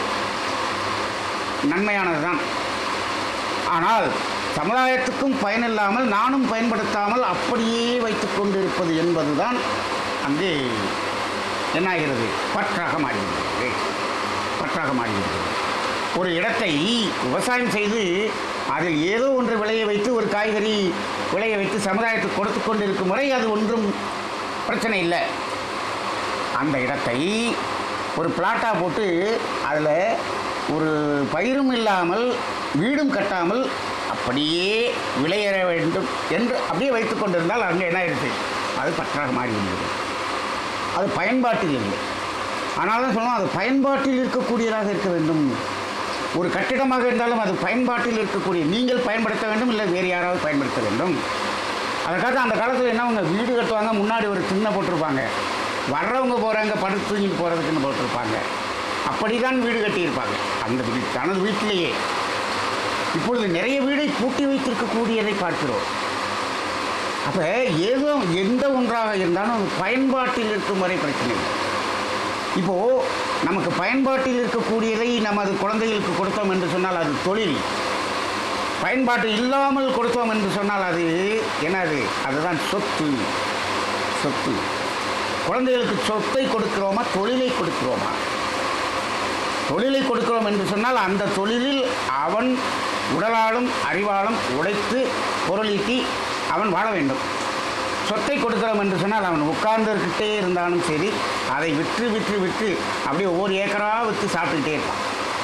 நன்மையானது தான் ஆனால் சமுதாயத்துக்கும் பயனில்லாமல் நானும் பயன்படுத்தாமல் அப்படியே வைத்துக் கொண்டிருப்பது என்பதுதான் அங்கே என்னாகிறது பற்றாக மாறிவிடுகிறது பற்றாக மாறிவிடுகிறது ஒரு இடத்தை விவசாயம் செய்து அதில் ஏதோ ஒன்று விளைய வைத்து ஒரு காய்கறி விளைய வைத்து சமுதாயத்துக்கு கொடுத்து கொண்டிருக்கும் வரை அது ஒன்றும் பிரச்சனை இல்லை அந்த இடத்தை ஒரு பிளாட்டாக போட்டு அதில் ஒரு பயிரும் இல்லாமல் வீடும் கட்டாமல் அப்படியே விளையற வேண்டும் என்று அப்படியே வைத்து கொண்டிருந்தால் அங்கே என்ன ஆயிடுச்சு அது பற்றாக மாறி விடுகிறது அது பயன்பாட்டில் இல்லை ஆனால் தான் சொல்லுவோம் அது பயன்பாட்டில் இருக்கக்கூடியதாக இருக்க வேண்டும் ஒரு கட்டிடமாக இருந்தாலும் அது பயன்பாட்டில் இருக்கக்கூடிய நீங்கள் பயன்படுத்த வேண்டும் இல்லை வேறு யாராவது பயன்படுத்த வேண்டும் அதுக்காக அந்த காலத்தில் என்ன அவங்க வீடு கட்டுவாங்க முன்னாடி ஒரு சின்ன போட்டிருப்பாங்க வர்றவங்க போகிறாங்க படுத்து தூங்கிட்டு போகிறதுக்குன்னு போட்டிருப்பாங்க அப்படி தான் வீடு கட்டியிருப்பாங்க அந்த வீடு தனது வீட்டிலேயே இப்பொழுது நிறைய வீடை பூட்டி வைத்திருக்கக்கூடியதை பார்க்கிறோம் அப்போ ஏதோ எந்த ஒன்றாக இருந்தாலும் அது பயன்பாட்டில் இருக்கும் வரை பிரச்சனை இல்லை இப்போது நமக்கு பயன்பாட்டில் இருக்கக்கூடியதை நமது குழந்தைகளுக்கு கொடுத்தோம் என்று சொன்னால் அது தொழில் பயன்பாட்டு இல்லாமல் கொடுத்தோம் என்று சொன்னால் அது என்னது அதுதான் சொத்து சொத்து குழந்தைகளுக்கு சொத்தை கொடுக்கிறோமா தொழிலை கொடுக்கிறோமா தொழிலை கொடுக்கிறோம் என்று சொன்னால் அந்த தொழிலில் அவன் உடலாலும் அறிவாலும் உழைத்து பொருளீட்டி அவன் வாழ வேண்டும் சொத்தை கொடுக்கிறோம் என்று சொன்னால் அவன் உட்கார்ந்துக்கிட்டே இருந்தாலும் சரி அதை விற்று விற்று விற்று அப்படியே ஒவ்வொரு ஏக்கராக விற்று சாப்பிட்டுக்கிட்டே இருப்பான்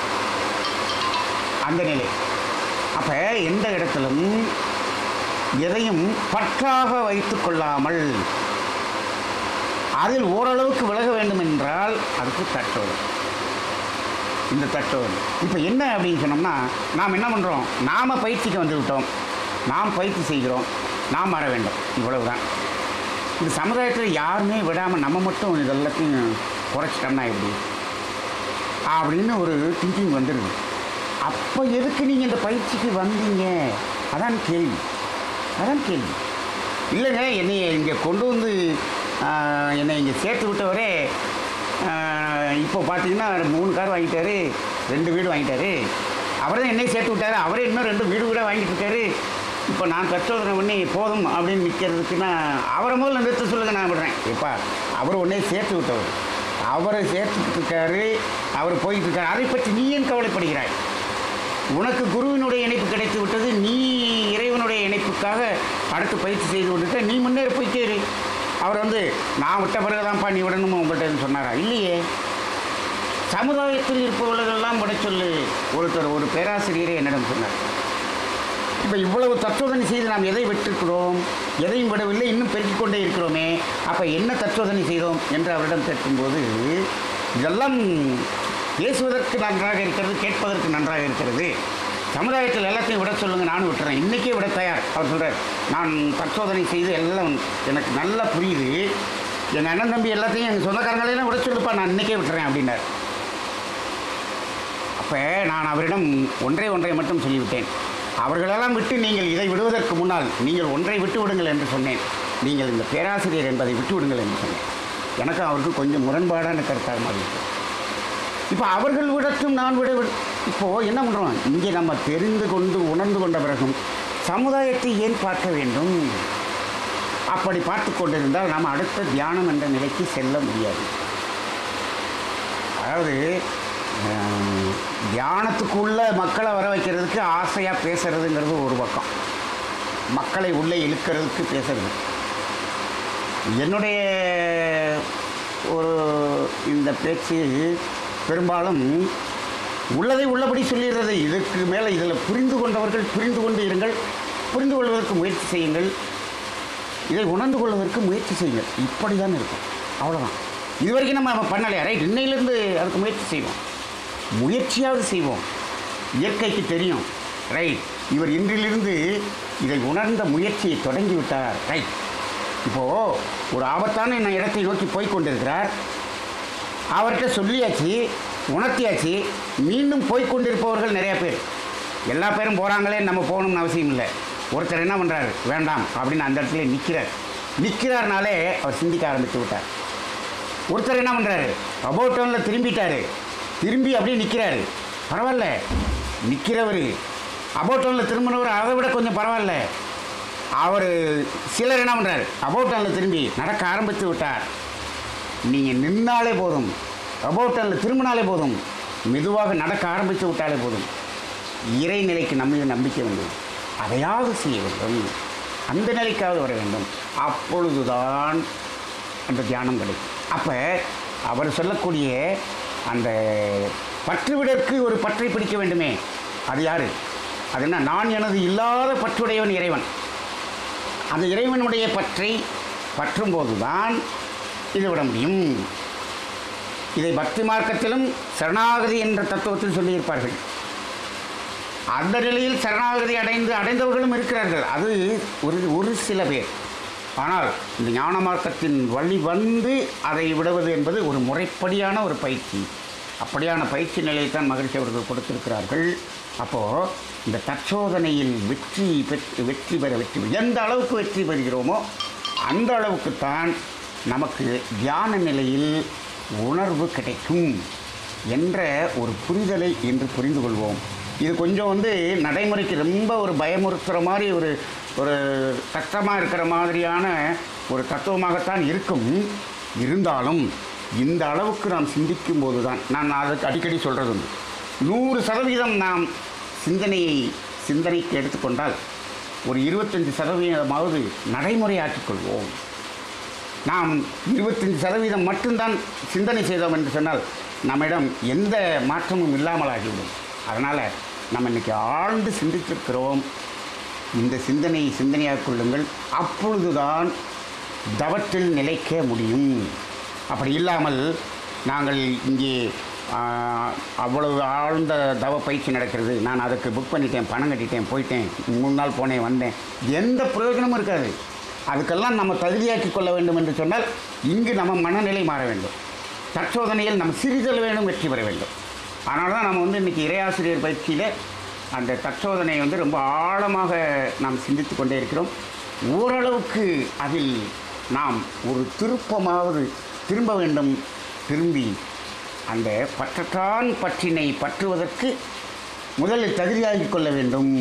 அந்த நிலை அப்போ எந்த இடத்திலும் எதையும் பற்றாக வைத்து கொள்ளாமல் அதில் ஓரளவுக்கு விலக வேண்டும் என்றால் அதுக்கு தட்டோடு இந்த தட்டோடு இப்போ என்ன அப்படின்னு சொன்னோம்னா நாம் என்ன பண்ணுறோம் நாம் பயிற்சிக்கு வந்து விட்டோம் நாம் பயிற்சி செய்கிறோம் நாம் வர வேண்டும் இவ்வளவுதான் இந்த சமுதாயத்தில் யாருமே விடாமல் நம்ம மட்டும் இது எல்லாத்தையும் குறைச்சிட்டோம்னா எப்படி அப்படின்னு ஒரு திங்கிங் வந்துடுது அப்போ எதுக்கு நீங்கள் இந்த பயிற்சிக்கு வந்தீங்க அதான் கேள்வி அதான் கேள்வி இல்லைங்க என்னை இங்கே கொண்டு வந்து ஆஹ், என்னை இங்கே சேர்த்து விட்டவரே ஆஹ், இப்போ பார்த்தீங்கன்னா மூணு கார் வாங்கிட்டாரு ரெண்டு வீடு வாங்கிட்டாரு அவர் தான் என்னை சேர்த்து விட்டாரு அவரே இன்னும் ரெண்டு வீடு கூட வாங்கிட்டு இருக்காரு இப்போ நான் கச்சோதனை பண்ணி போதும் அப்படின்னு நிற்கிறதுக்குன்னா அவரை முதல்ல நிறுத்த சொல்லுங்க நான் விடுறேன் எப்பா அவர் உடனே சேர்த்து விட்டவர் அவரை சேர்த்துக்கிட்டு இருக்காரு அவர் போயிட்டு இருக்காரு அதை பற்றி நீ ஏன் கவலைப்படுகிறாய் உனக்கு குருவினுடைய இணைப்பு கிடைத்து விட்டது நீ இறைவனுடைய இணைப்புக்காக அடுத்து பயிற்சி செய்து கொண்டுட்ட நீ முன்னேறி போயிட்டே இரு அவர் வந்து நான் விட்ட பிறகுதான்ப்பா நீ விடணும் உங்கள்கிட்ட சொன்னாரா இல்லையே சமுதாயத்தில் இருப்பவர்களெல்லாம் விட சொல்லு ஒருத்தர் ஒரு பேராசிரியரே என்னிடம் சொன்னார் இப்போ இவ்வளவு தத்துவதனை செய்து நாம் எதை விட்டிருக்கிறோம் எதையும் விடவில்லை இன்னும் பெருக்கிக் கொண்டே இருக்கிறோமே அப்போ என்ன தத்துவதனை செய்தோம் என்று அவரிடம் கேட்கும்போது இதெல்லாம் பேசுவதற்கு நன்றாக இருக்கிறது கேட்பதற்கு நன்றாக இருக்கிறது சமுதாயத்தில் எல்லாத்தையும் விட சொல்லுங்க நானும் விட்டுறேன் இன்றைக்கே விட தயார் அவர் சொல்கிறார் நான் தற்சோதனை செய்து எல்லாம் எனக்கு நல்லா புரியுது எங்கள் அண்ணன் தம்பி எல்லாத்தையும் எங்கள் சொந்தக்காரங்களெல்லாம் விட சொல்லுப்பா நான் இன்றைக்கே விட்டுறேன் அப்படின்னார் அப்போ நான் அவரிடம் ஒன்றை ஒன்றை மட்டும் சொல்லிவிட்டேன் அவர்களெல்லாம் விட்டு நீங்கள் இதை விடுவதற்கு முன்னால் நீங்கள் ஒன்றை விட்டு விடுங்கள் என்று சொன்னேன் நீங்கள் இந்த பேராசிரியர் என்பதை விட்டு விடுங்கள் என்று சொன்னேன் எனக்கு அவருக்கு கொஞ்சம் முரண்பாடான கருத்தாக மாதிரி இருக்கு. இப்போ அவர்கள் விடட்டும் நான் விட விட இப்போது என்ன பண்ணுறோம் இங்கே நம்ம தெரிந்து கொண்டு உணர்ந்து கொண்ட பிறகும் சமுதாயத்தை ஏன் பார்க்க வேண்டும் அப்படி பார்த்து கொண்டிருந்தால் நாம் அடுத்த தியானம் என்ற நிலைக்கு செல்ல முடியாது அதாவது ஹம், தியானத்துக்குள்ள மக்களை வர வைக்கிறதுக்கு ஆசையாக பேசுறதுங்கிறது ஒரு பக்கம் மக்களை உள்ளே இழுக்கிறதுக்கு பேசுறது என்னுடைய ஒரு இந்த பேச்சு பெரும்பாலும் உள்ளதை உள்ளபடி சொல்லிடுறது இதுக்கு மேலே இதில் புரிந்து கொண்டவர்கள் புரிந்து கொண்டு இருங்கள் புரிந்து கொள்வதற்கு முயற்சி செய்யுங்கள் இதை உணர்ந்து கொள்வதற்கு முயற்சி செய்யுங்கள் இப்படி தான் இருக்கும் அவ்வளோதான் இது வரைக்கும் நம்ம பண்ணலையா ரைட் இன்னையிலேருந்து அதுக்கு முயற்சி செய்வோம் முயற்சியாவது செய்வோம் இயற்கைக்கு தெரியும் ரைட் இவர் இன்றிலிருந்து இதை உணர்ந்த முயற்சியை தொடங்கி விட்டார் ரைட் இப்போது ஒரு ஆபத்தான என்ன இடத்தை நோக்கி போய் கொண்டிருக்கிறார் அவர்கிட்ட சொல்லியாச்சு உணர்த்தியாச்சு மீண்டும் போய் கொண்டிருப்பவர்கள் நிறைய பேர் எல்லா பேரும் போகிறாங்களே நம்ம போகணும்னு அவசியம் இல்லை ஒருத்தர் என்ன பண்ணுறாரு வேண்டாம் அப்படின்னு அந்த இடத்துல நிற்கிறார் நிற்கிறார்னாலே அவர் சிந்திக்க ஆரம்பித்து விட்டார் ஒருத்தர் என்ன பண்ணுறாரு அபோட் டவுனில் திரும்பிட்டாரு திரும்பி அப்படியே நிற்கிறாரு பரவாயில்ல நிற்கிறவர் அபோட் டவுனில் திரும்பினவர் அதை விட கொஞ்சம் பரவாயில்ல அவர் சிலர் என்ன பண்ணுறாரு அபோட் டவுனில் திரும்பி நடக்க ஆரம்பித்து விட்டார் நீங்கள் நின்னாலே போதும் அபோட் டவுனில் திரும்பினாலே போதும் மெதுவாக நடக்க ஆரம்பித்து விட்டாலே போதும் இறைநிலைக்கு நம்ம மீது நம்பிக்கை வேண்டும் அதையாவது செய்ய வேண்டும் அந்த நிலைக்காவது வர வேண்டும் அப்பொழுதுதான் அந்த தியானம் கிடைக்கும் அப்போ அவர் சொல்லக்கூடிய அந்த பற்றுவிடற்கு ஒரு பற்றை பிடிக்க வேண்டுமே அது யாரு அது என்ன நான் எனது இல்லாத பற்றுடையவன் இறைவன் அந்த இறைவனுடைய பற்றை பற்றும்போது தான் இது விட முடியும் இதை பக்தி மார்க்கத்திலும் சரணாகதி என்ற தத்துவத்தில் சொல்லியிருப்பார்கள் அந்த நிலையில் சரணாகதி அடைந்து அடைந்தவர்களும் இருக்கிறார்கள் அது ஒரு ஒரு சில பேர் ஆனால் இந்த ஞான மார்க்கத்தின் வழி வந்து அதை விடுவது என்பது ஒரு முறைப்படியான ஒரு பயிற்சி அப்படியான பயிற்சி நிலையை தான் மகிழ்ச்சி அவர்கள் கொடுத்திருக்கிறார்கள் அப்போது இந்த தற்சோதனையில் வெற்றி பெற்று வெற்றி பெற வெற்றி பெற- எந்த அளவுக்கு வெற்றி பெறுகிறோமோ அந்த அளவுக்குத்தான் நமக்கு தியான நிலையில் உணர்வு கிடைக்கும் என்ற ஒரு புரிதலை இன்று புரிந்து கொள்வோம் இது கொஞ்சம் வந்து நடைமுறைக்கு ரொம்ப ஒரு பயமுறுத்துகிற மாதிரி ஒரு ஒரு கஷ்டமாக இருக்கிற மாதிரியான ஒரு தத்துவமாகத்தான் இருக்கும் இருந்தாலும் இந்த அளவுக்கு நாம் சிந்திக்கும் போது தான் நான் அதுக்கு அடிக்கடி சொல்கிறது உண்டு நூறு சதவீதம் நாம் சிந்தனையை சிந்தனைக்கு எடுத்துக்கொண்டால் ஒரு இருபத்தஞ்சி சதவீதமாவது நடைமுறையாக்கிக் கொள்வோம் நாம் இருபத்தஞ்சி சதவீதம் மட்டும்தான் சிந்தனை செய்தோம் என்று சொன்னால் நம்மிடம் எந்த மாற்றமும் இல்லாமலாகிவிடும் அதனால் நம்ம இன்னைக்கு ஆழ்ந்து சிந்தித்திருக்கிறோம் இந்த சிந்தனையை சிந்தனையாக கொள்ளுங்கள் அப்பொழுதுதான் தவத்தில் நிலைக்க முடியும் அப்படி இல்லாமல் நாங்கள் இங்கே ஆஹ், அவ்வளவு ஆழ்ந்த தவ பயிற்சி நடக்கிறது நான் அதுக்கு புக் பண்ணிட்டேன் பணம் கட்டிட்டேன் போயிட்டேன் மூணு நாள் போனேன் வந்தேன் எந்த பிரயோஜனமும் இருக்காது அதுக்கெல்லாம் நம்ம தகுதியாக்கி கொள்ள வேண்டும் என்று சொன்னால் இங்கு நம்ம மனநிலை மாற வேண்டும் தற்சோதனையில் நம்ம சிறிதல் வேணும் வெற்றி பெற வேண்டும் அதனால தான் நம்ம வந்து இன்றைக்கி இறையாசிரியர் பயிற்சியில் அந்த தற்சோதனையை வந்து ரொம்ப ஆழமாக நாம் சிந்தித்து கொண்டே இருக்கிறோம் ஓரளவுக்கு அதில் நாம் ஒரு திருப்பமாவது திரும்ப வேண்டும் திரும்பி அந்த பற்றத்தான் பற்றினை பற்றுவதற்கு முதலில் தகுதியாகிக் கொள்ள வேண்டும்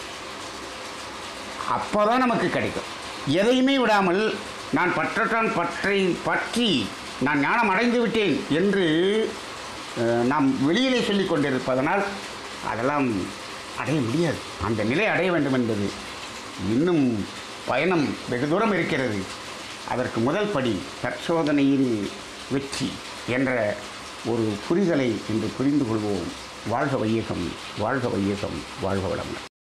அப்போ தான் நமக்கு கிடைக்கும் எதையுமே விடாமல் நான் பற்றத்தான் பற்றை பற்றி நான் ஞானம் அடைந்து விட்டேன் என்று அஹ், நாம் வெளியிலே சொல்லிக் கொண்டிருப்பதனால் அதெல்லாம் அடைய முடியாது அந்த நிலை அடைய வேண்டும் என்பது இன்னும் பயணம் வெகு தூரம் இருக்கிறது அதற்கு முதல் படி தற்சோதனையில் வெற்றி என்ற ஒரு புரிதலை இன்று புரிந்து கொள்வோம் வாழ்க வையகம் வாழ்க வையகம் வாழ்க வளங்கள்